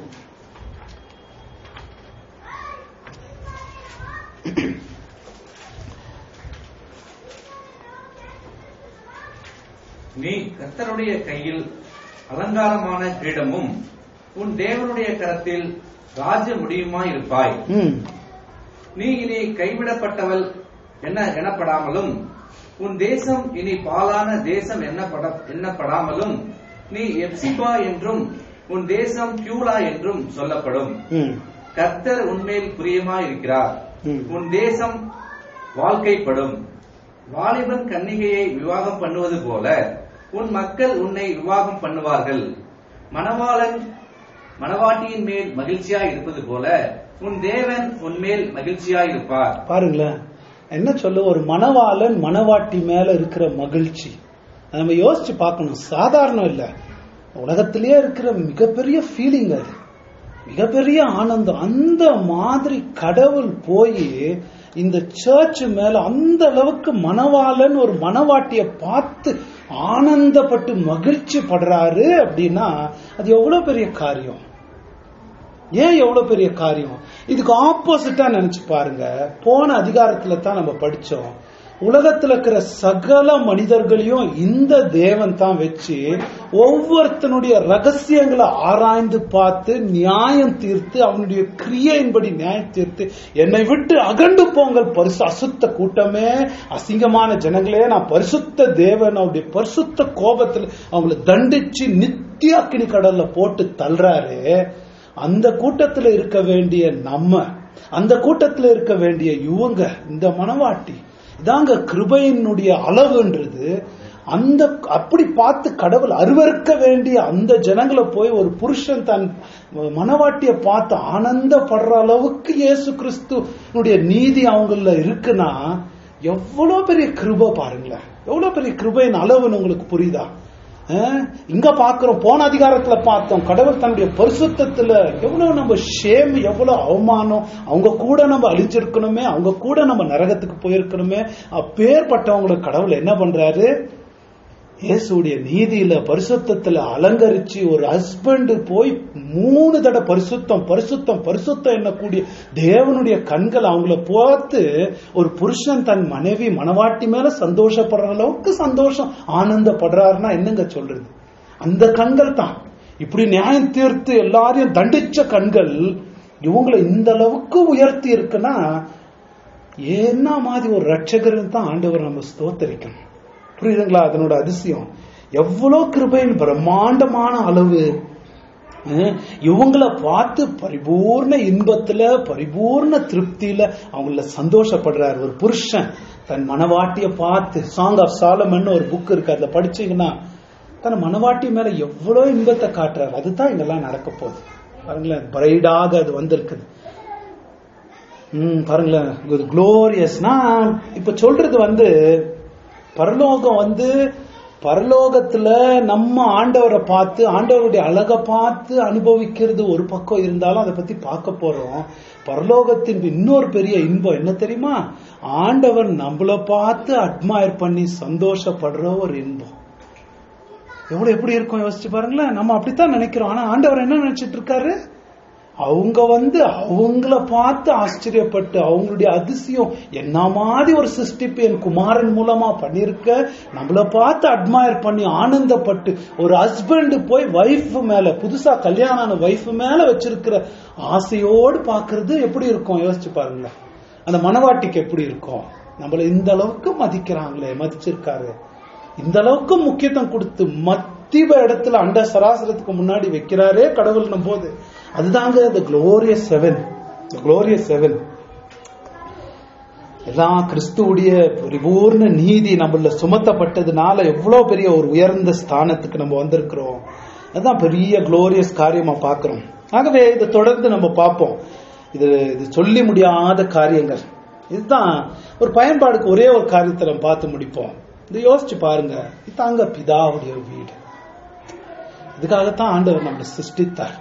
நீ கர்த்தருடைய கையில் அலங்காரமான கிரீடமும் உன் தேவனுடைய கரத்தில் ராஜ முடியுமாய் இருப்பாய் ம் நீ இனி கைவிடப்பட்டவள் என்ன எனப்படாமலும் உன் தேசம் இனி பாலான தேசம் என்னப்பட எண்ணப்படாமலும் நீ எப்சிபா என்றும் உன் தேசம் கியூலா என்றும் சொல்லப்படும் ம் கர்த்தர் உன்மேல் பிரியமாயிருக்கிறார் ம். உன் தேசம் வாழ்க்கைப்படும் வாலிபன் கன்னிகையை விவாகம் பண்ணுவது போல உன் மக்கள் உன்னை விவாகம் பண்ணுவார்கள் மணவாளன் மணவாட்டியின் மேல் மகிழ்ச்சியாய் இருப்பது போல உன் தேவன் உன்மேல் மகிழ்ச்சியாய் இருப்பார் பாருங்களேன் என்ன சொல்ல ஒரு மணவாளன் மணவாட்டி மேல இருக்கிற மகிழ்ச்சி அதை நம்ம யோசிச்சு பார்க்கணும் சாதாரணம் இல்ல உலகத்திலேயே இருக்கிற மிகப்பெரிய ஃபீலிங் அது மிகப்பெரிய ஆனந்தம் அந்த மாதிரி கடவுள் போய் இந்த சர்ச் மேல அந்த அளவுக்கு மணவாளன் ஒரு மணவாட்டிய பார்த்து ஆனந்தப்பட்டு மகிழ்ச்சி படுறாரு அப்படின்னா அது எவ்வளவு பெரிய காரியம் ஏன் எவ்வளவு பெரிய காரியம் இதுக்கு ஆப்போசிட்டா நினைச்சு பாருங்க போன அதிகாரத்துல தான் நம்ம படிச்சோம் உலகத்துல இருக்கிற சகல மனிதர்களையும் இந்த தேவன் தான் வச்சு ஒவ்வொருத்தனுடைய ரகசியங்களை ஆராய்ந்து பார்த்து நியாயம் தீர்த்து அவனுடைய கிரியையின்படி நியாயம் தீர்த்து என்னை விட்டு அகண்டு போங்கள் பரிசு அசுத்த கூட்டமே அசிங்கமான ஜனங்களே நான் பரிசுத்த தேவன் அவருடைய பரிசுத்த கோபத்துல அவங்களை தண்டிச்சு நித்திய அக்கினி கடல்ல போட்டு தள்ளுறாரு அந்த கூட்டத்துல இருக்க வேண்டிய நம்ம அந்த கூட்டத்துல இருக்க வேண்டிய இவங்க இந்த மனவாட்டி இதாங்க கிருபையினுடைய அளவுன்றது அந்த அப்படி பார்த்து கடவுள் அருவருக்க வேண்டிய அந்த ஜனங்களை போய் ஒரு புருஷன் தன் மனவாட்டிய பார்த்து ஆனந்தப்படுற அளவுக்கு இயேசு கிறிஸ்துனுடைய நீதி அவங்கள இருக்குன்னா எவ்வளவு பெரிய கிருபை பாருங்களேன் எவ்வளவு பெரிய கிருபையின் அளவுன்னு உங்களுக்கு புரியுதா அஹ், இங்க பாக்குறோம் போன அதிகாரத்துல பார்த்தோம் கடவுள் தன்னுடைய பரிசுத்தத்துல எவ்வளவு நம்ம ஷேம் எவ்வளவு அவமானம் அவங்க கூட நம்ம அழிஞ்சிருக்கணுமே அவங்க கூட நம்ம நரகத்துக்கு போயிருக்கணுமே அப்பேற்பட்டவங்களுக்கு கடவுள் என்ன பண்றாரு இயேசுடைய நீதியில பரிசுத்தத்துல அலங்கரிச்சு ஒரு ஹஸ்பண்ட் போய் மூணு தடவை பரிசுத்தம் பரிசுத்தம் பரிசுத்தம் என்னக்கூடிய தேவனுடைய கண்கள் அவங்கள பார்த்து ஒரு புருஷன் தன் மனைவி மனவாட்டி மேல சந்தோஷப்படுற அளவுக்கு சந்தோஷம் ஆனந்தப்படுறாருன்னா என்னங்க சொல்றது அந்த கண்கள் தான் இப்படி நியாயம் தீர்த்து எல்லாரையும் தண்டிச்ச கண்கள் இவங்களை இந்த அளவுக்கு உயர்த்தி இருக்குன்னா என்ன மாதிரி ஒரு ரட்சகர் தான் ஆண்டவர் நம்ம ஸ்தோத்தரிக்கணும் புரியுதுங்களா அதனோட அதிசயம் எவ்வளவு கிருபையின் பிரம்மாண்டமான அளவு அஹ், இவங்கள பார்த்து பரிபூர்ண இன்பத்துல பரிபூர்ண திருப்தியில அவங்கள சந்தோஷப்படுறாரு ஒரு புருஷன் தன் மனவாட்டிய பார்த்து சாங் ஆஃப் சாலமன் ஒரு புக் இருக்கு அதுல படிச்சீங்கன்னா தன் மனவாட்டி மேல எவ்வளவு இன்பத்தை காட்டுறாரு அதுதான் இங்கெல்லாம் நடக்க போகுது பாருங்களேன் பிரைடாக அது வந்திருக்குது ம் பாருங்களேன் இது குளோரியஸ்னா இப்ப சொல்றது வந்து பரலோகம் வந்து பரலோகத்துல நம்ம ஆண்டவரை பார்த்து ஆண்டவருடைய அழகை பார்த்து அனுபவிக்கிறது ஒரு பக்கம் இருந்தாலும் அதை பத்தி பார்க்க போறோம் பரலோகத்தின் இன்னொரு பெரிய இன்பம் என்ன தெரியுமா ஆண்டவர் நம்மள பார்த்து அட்மயர் பண்ணி சந்தோஷப்படுற ஒரு இன்பம் எவ்வளவு எப்படி இருக்கும் யோசிச்சு பாருங்களேன் நம்ம அப்படித்தான் நினைக்கிறோம் ஆனா ஆண்டவர் என்ன நினைச்சிட்டு இருக்காரு அவங்க வந்து அவங்கள பார்த்து ஆச்சரியப்பட்டு அவங்களுடைய அதிசயம் என்ன மாதிரி ஒரு சிருஷ்டிப்பு என் குமாரன் மூலமா பண்ணிருக்க நம்மள பார்த்து அட்மயர் பண்ணி ஆனந்தப்பட்டு ஒரு ஹஸ்பண்ட் போய் வைஃப் மேல புதுசா கல்யாணம் ஆன வைஃப் மேல வச்சிருக்கிற ஆசையோடு பாக்குறது எப்படி இருக்கும் யோசிச்சு பாருங்களேன் அந்த மனவாட்டிக்கு எப்படி இருக்கும் நம்மள இந்த அளவுக்கு மதிக்கிறாங்களே மதிச்சிருக்காரு இந்த அளவுக்கு முக்கியத்துவம் கொடுத்து மத்திய இடத்துல அண்ட சராசரத்துக்கு முன்னாடி வைக்கிறாரே கடவுள் போது அதுதாங்க இந்த குளோரியஸ் செவன் குளோரியஸ் செவன் எல்லாம் கிறிஸ்துவுடைய பரிபூர்ண நீதி நம்மள சுமத்தப்பட்டதுனால எவ்வளவு பெரிய ஒரு உயர்ந்த ஸ்தானத்துக்கு நம்ம வந்திருக்கிறோம் அதுதான் பெரிய குளோரியஸ் காரியமா பார்க்கிறோம் ஆகவே இதை தொடர்ந்து நம்ம பார்ப்போம் இது இது சொல்லி முடியாத காரியங்கள் இதுதான் ஒரு பயன்பாடுக்கு ஒரே ஒரு காரியத்தை நம்ம பார்த்து முடிப்போம் இதை யோசிச்சு பாருங்க இதாங்க பிதாவுடைய வீடு இதுக்காகத்தான் ஆண்டவர் நம்மளை சிருஷ்டித்தார்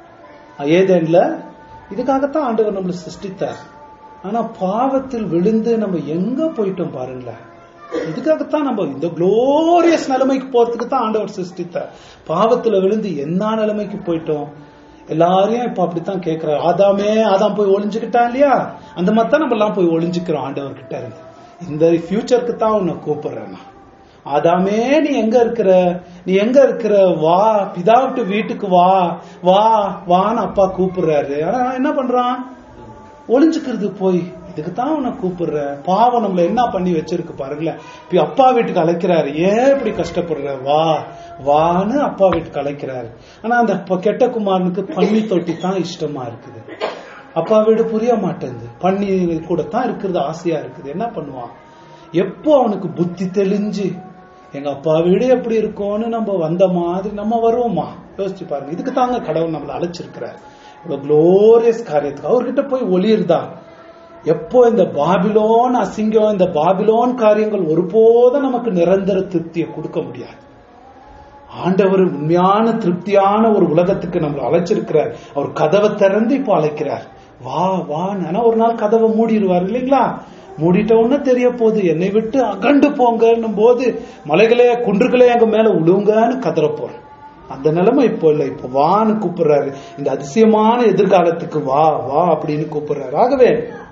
ஏதேன்ல இதுக்காகத்தான் ஆண்டவர் நம்மளை சிருஷ்டித்தார் ஆனா பாவத்தில் விழுந்து நம்ம எங்க போயிட்டோம் பாருங்களேன் இதுக்காகத்தான் நம்ம இந்த குளோரியஸ் நிலைமைக்கு போறதுக்கு தான் ஆண்டவர் சிருஷ்டித்தார் பாவத்துல விழுந்து என்ன நிலைமைக்கு போயிட்டோம் எல்லாரையும் இப்ப அப்படித்தான் கேட்கிறார் ஆதாமே ஆதாம் போய் ஒளிஞ்சுக்கிட்டான் இல்லையா அந்த மாதிரி தான் நம்ம எல்லாம் போய் ஒளிஞ்சுக்கிறோம் ஆண்டவர் கிட்ட இருந்து இந்த ஃபியூச்சருக்கு தான் உன்னை கூப்பிடுறேன் நான் ஆதாமே நீ எங்க இருக்கிற நீ எங்க இருக்கிற வா பிதாவிட்டு வீட்டுக்கு வா வா வான்னு அப்பா கூப்பிடுறாரு ஆனா என்ன பண்றான் ஒளிஞ்சுக்கிறது போய் இதுக்கு தான் உன்னை கூப்பிடுற பாவம் நம்மள என்ன பண்ணி வச்சிருக்கு பாருங்களேன் இப்ப அப்பா வீட்டுக்கு அழைக்கிறாரு ஏன் இப்படி கஷ்டப்படுற வா வான்னு அப்பா வீட்டுக்கு அழைக்கிறாரு ஆனா அந்த ப- கெட்ட குமாரனுக்கு பன்னி தொட்டி தான் இஷ்டமா இருக்குது அப்பா வீடு புரிய மாட்டேங்குது பன்னி கூட தான் இருக்கிறது ஆசையா இருக்குது என்ன பண்ணுவான் எப்போ அவனுக்கு புத்தி தெளிஞ்சு எங்க அப்பா வீடு எப்படி இருக்கும்னு நம்ம வந்த மாதிரி நம்ம வருவோமா யோசிச்சு பாருங்க இதுக்கு தாங்க கடவுள் நம்மளை அழைச்சிருக்கிறார் இவ்வளவு குளோரியஸ் காரியத்துக்கு அவர்கிட்ட போய் ஒளிருதா எப்போ இந்த பாபிலோன் அசிங்கம் இந்த பாபிலோன் காரியங்கள் ஒருபோதும் நமக்கு நிரந்தர திருப்தியை கொடுக்க முடியாது ஆண்டவர் உண்மையான திருப்தியான ஒரு உலகத்துக்கு நம்மளை அழைச்சிருக்கிறார் அவர் கதவை திறந்து இப்போ அழைக்கிறார் வா வா ஆனா ஒரு நாள் கதவை மூடிடுவார் இல்லைங்களா மூடிட்ட உடனே தெரிய போகுது என்னை விட்டு அகண்டு போங்கன்னும் போது மலைகளே குன்றுகளே எங்க மேல உழுவுங்கன்னு கதற போறோம் அந்த நிலைமை இப்போ இல்லை இப்போ வான்னு கூப்பிடுறாரு இந்த அதிசயமான எதிர்காலத்துக்கு வா வா அப்படின்னு கூப்பிடுறாரு ஆகவே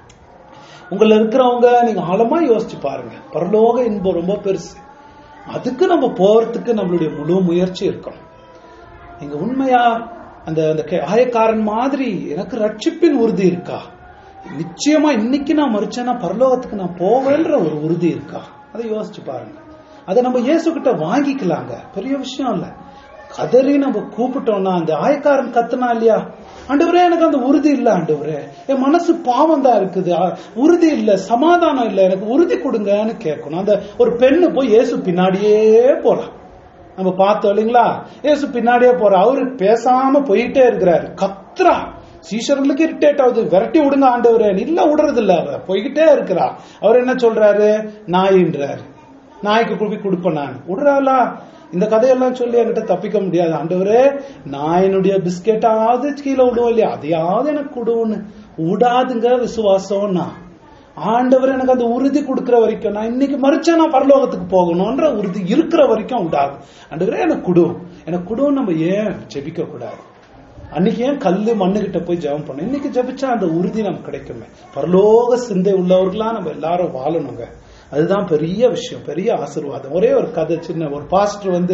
உங்கள இருக்கிறவங்க நீங்க ஆழமா யோசிச்சு பாருங்க பரலோக இன்பம் ரொம்ப பெருசு அதுக்கு நம்ம போறதுக்கு நம்மளுடைய முழு முயற்சி இருக்கணும் நீங்க உண்மையா அந்த அந்த கே- ஆயக்காரன் மாதிரி எனக்கு ரட்சிப்பின் உறுதி இருக்கா நிச்சயமா இன்னைக்கு நான் மறிச்சேன்னா பரலோகத்துக்கு நான் போவேன்ற ஒரு உறுதி இருக்கா அதை யோசிச்சு பாருங்க அதை நம்ம இயேசு கிட்ட வாங்கிக்கலாங்க பெரிய விஷயம் இல்ல கதறி நம்ம கூப்பிட்டோம்னா அந்த ஆயக்காரன் கத்துனா இல்லையா ஆண்டவரே எனக்கு அந்த உறுதி இல்ல ஆண்டவரே என் மனசு பாவம் தான் இருக்குது ஆ, உறுதி இல்ல சமாதானம் இல்ல எனக்கு உறுதி கொடுங்கன்னு கேட்கணும் அந்த ஒரு பெண்ணு போய் இயேசு பின்னாடியே போலாம் நம்ம பார்த்தோம் இல்லைங்களா இயேசு பின்னாடியே போற அவரு பேசாம போயிட்டே இருக்கிறாரு கத்துறா சீஷர்களுக்கு இரிட்டேட் ஆகுது விரட்டி விடுங்க ஆண்டவரே இல்ல விடுறது இல்ல அவ போய்கிட்டே இருக்கிறா அவர் என்ன சொல்றாரு நாயின்றாரு நாய்க்கு குடுப்பி கொடுப்பேன் நான் விடுறாளா இந்த கதையெல்லாம் சொல்லி என்கிட்ட தப்பிக்க முடியாது ஆண்டவரே நாயினுடைய பிஸ்கெட்டாவது கீழே விடுவோம் இல்லையா அதையாவது எனக்கு கொடுன்னு விடாதுங்க விசுவாசம்னா ஆண்டவர் எனக்கு அந்த உறுதி கொடுக்கிற வரைக்கும் நான் இன்னைக்கு மறிச்சா நான் பரலோகத்துக்கு போகணும்ன்ற உறுதி இருக்கிற வரைக்கும் விடாது ஆண்டவரே எனக்கு குடு எனக்கு குடுன்னு நம்ம ஏன் ஜெபிக்க கூடாது அன்னைக்கு ஏன் கல்லு மண்ணுகிட்ட போய் ஜெபம் பண்ணணும் இன்னைக்கு ஜெபிச்சா அந்த உறுதி நமக்கு கிடைக்குமே பரலோக சிந்தை உள்ளவர்களா நம்ம எல்லாரும் வாழணுங்க அதுதான் பெரிய விஷயம் பெரிய ஆசீர்வாதம் ஒரே ஒரு கதை சின்ன ஒரு பாஸ்டர் வந்து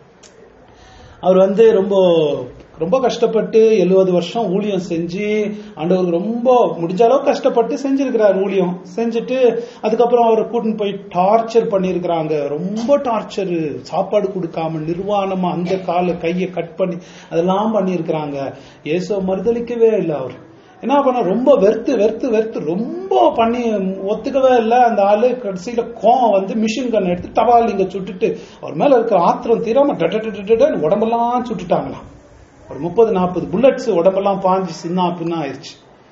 அவர் வந்து ரொம்ப ரொம்ப கஷ்டப்பட்டு எழுபது வருஷம் ஊழியம் செஞ்சு ஆண்டவருக்கு ரொம்ப முடிஞ்ச அளவுக்கு கஷ்டப்பட்டு செஞ்சிருக்கிறார் ஊழியம் செஞ்சுட்டு அதுக்கப்புறம் அவரை கூட்டின்னு போய் டார்ச்சர் பண்ணியிருக்கிறாங்க ரொம்ப டார்ச்சர் சாப்பாடு கொடுக்காம நிர்வாணமா அந்த காலை கையை கட் பண்ணி அதெல்லாம் பண்ணியிருக்கிறாங்க இயேசுவை மறுதளிக்கவே இல்லை அவர் என்ன பண்ண ரொம்ப வெறுத்து வெறுத்து வெறுத்து ரொம்ப பண்ணி ஒத்துக்கவே இல்லை அந்த ஆளு கடைசியில கோவம் வந்து மிஷின் கன் எடுத்து தபால் இங்க சுட்டுட்டு அவர் மேல இருக்க ஆத்திரம் தீராம டட டட டடன்னு உடம்பெல்லாம் சுட்டுட்டாங்களாம் ஒரு முப்பது நாற்பது புல்லட்ஸ் உடம்பெல்லாம் பாஞ்சு சின்ன பின்னா ஆயிடுச்சு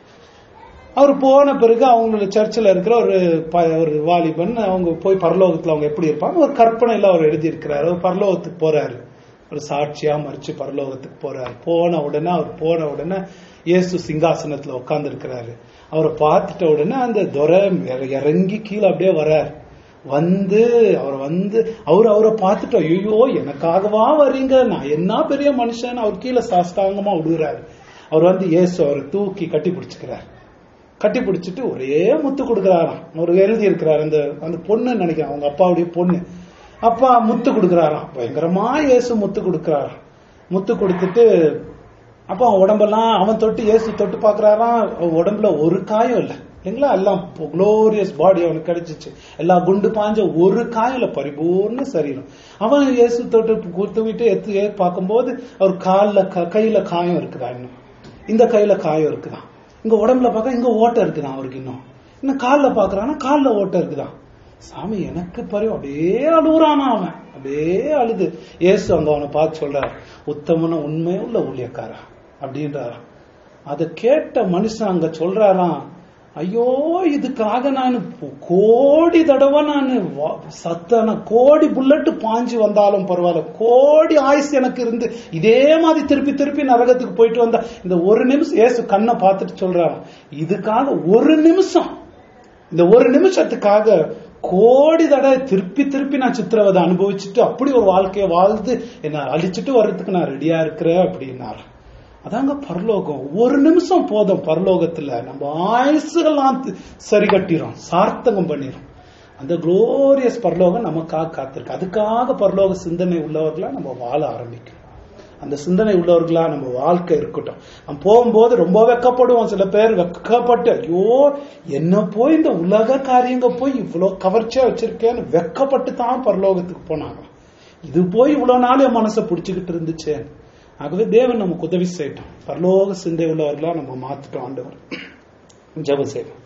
அவர் போன பிறகு அவங்களோட சர்ச்சில் இருக்கிற ஒரு ப- ஒரு வாலிபன் அவங்க போய் பரலோகத்துல அவங்க எப்படி இருப்பாங்க ஒரு கற்பனையில அவர் எழுதி இருக்கிறாரு அவர் பரலோகத்துக்கு போறாரு ஒரு சாட்சியா மறிச்சு பரலோகத்துக்கு போறாரு போன உடனே அவர் போன உடனே இயேசு சிங்காசனத்துல உட்கார்ந்து இருக்கிறாரு அவரை பார்த்துட்ட உடனே அந்த துரை இற- இறங்கி கீழே அப்படியே வர்றாரு வந்து அவர் வந்து அவர் அவரை பார்த்துட்டு ஐயோ எனக்காகவா வர்றீங்க நான் என்ன பெரிய மனுஷன் அவர் கீழே சாஸ்தாங்கமா விடுறாரு அவர் வந்து இயேசு அவரை தூக்கி கட்டி பிடிச்சுக்கிறார் கட்டி பிடிச்சிட்டு ஒரே முத்து கொடுக்குறாராம் அவர் எழுதி இருக்கிறார் அந்த அந்த பொண்ணு நினைக்கிறேன் அவங்க அப்பாவுடைய பொண்ணு அப்பா முத்து கொடுக்குறாராம் பயங்கரமா இயேசு முத்து கொடுக்குறாராம் முத்து கொடுத்துட்டு அப்ப அவன் உடம்பெல்லாம் அவன் தொட்டு இயேசு தொட்டு பாக்குறாராம் அவன் உடம்புல ஒரு காயம் இல்லை இல்லைங்களா எல்லாம் குளோரியஸ் பாடி அவனுக்கு கிடைச்சிச்சு எல்லா குண்டு பாஞ்ச ஒரு காயில பரிபூர்ண சரீரம் அவன் இயேசு தொட்டு குத்துவிட்டு எத்து ஏ- பார்க்கும்போது அவர் கால்ல க- கையில காயம் இருக்குதா இன்னும் இந்த கையில காயம் இருக்குதான் இங்க உடம்புல பார்க்க இங்க ஓட்டை இருக்குதான் அவருக்கு இன்னும் இன்னும் கால்ல பாக்குறான்னா கால்ல ஓட்டை இருக்குதான் சாமி எனக்கு பரிவு அப்படியே அழுகுறானா அவன் அப்படியே அழுது இயேசு அங்க அவனை பார்த்து சொல்றார் உத்தமன உண்மையுள்ள ஊழியக்காரா அப்படின்றாராம் அதை கேட்ட மனுஷன் அங்க சொல்றாராம் ஐயோ இதுக்காக நான் கோடி தடவை நான் சத்தன கோடி புல்லட் பாஞ்சு வந்தாலும் பரவாயில்ல கோடி ஆயுசு எனக்கு இருந்து இதே மாதிரி திருப்பி திருப்பி நரகத்துக்கு போயிட்டு வந்தா இந்த ஒரு நிமிஷம் ஏசு கண்ணை பார்த்துட்டு சொல்றாராம் இதுக்காக ஒரு நிமிஷம் இந்த ஒரு நிமிஷத்துக்காக கோடி தடவை திருப்பி திருப்பி நான் சித்திரவதை அனுபவிச்சுட்டு அப்படி ஒரு வாழ்க்கையை வாழ்ந்து என்ன அழிச்சிட்டு வர்றதுக்கு நான் ரெடியா இருக்கிறேன் அப்படின்னாரு அதாங்க பரலோகம் ஒரு நிமிஷம் போதும் பரலோகத்துல நம்ம ஆயுசுகள்லாம் தி- சரி கட்டிரும் சார்த்தகம் பண்ணிரும் அந்த குளோரியஸ் பரலோகம் நமக்காக காத்திருக்கு அதுக்காக பரலோக சிந்தனை உள்ளவர்களா நம்ம வாழ ஆரம்பிக்கணும் அந்த சிந்தனை உள்ளவர்களா நம்ம வாழ்க்கை இருக்கட்டும் நம்ம போகும்போது ரொம்ப வெக்கப்படுவோம் சில பேர் வெக்கப்பட்டு ஐயோ என்ன போய் இந்த உலக காரியங்க போய் இவ்வளவு கவர்ச்சியா வச்சிருக்கேன்னு வெக்கப்பட்டு தான் பரலோகத்துக்கு போனாங்க இது போய் இவ்வளவு நாள் என் மனசை பிடிச்சுக்கிட்டு இருந்துச்சே ஆகவே தேவன் நமக்கு உதவி செய்யட்டும் பரலோக சிந்தை உள்ளவர்களா நம்ம மாத்திட்டோம் ஆண்டவர் ஜெபம் செய்வோம்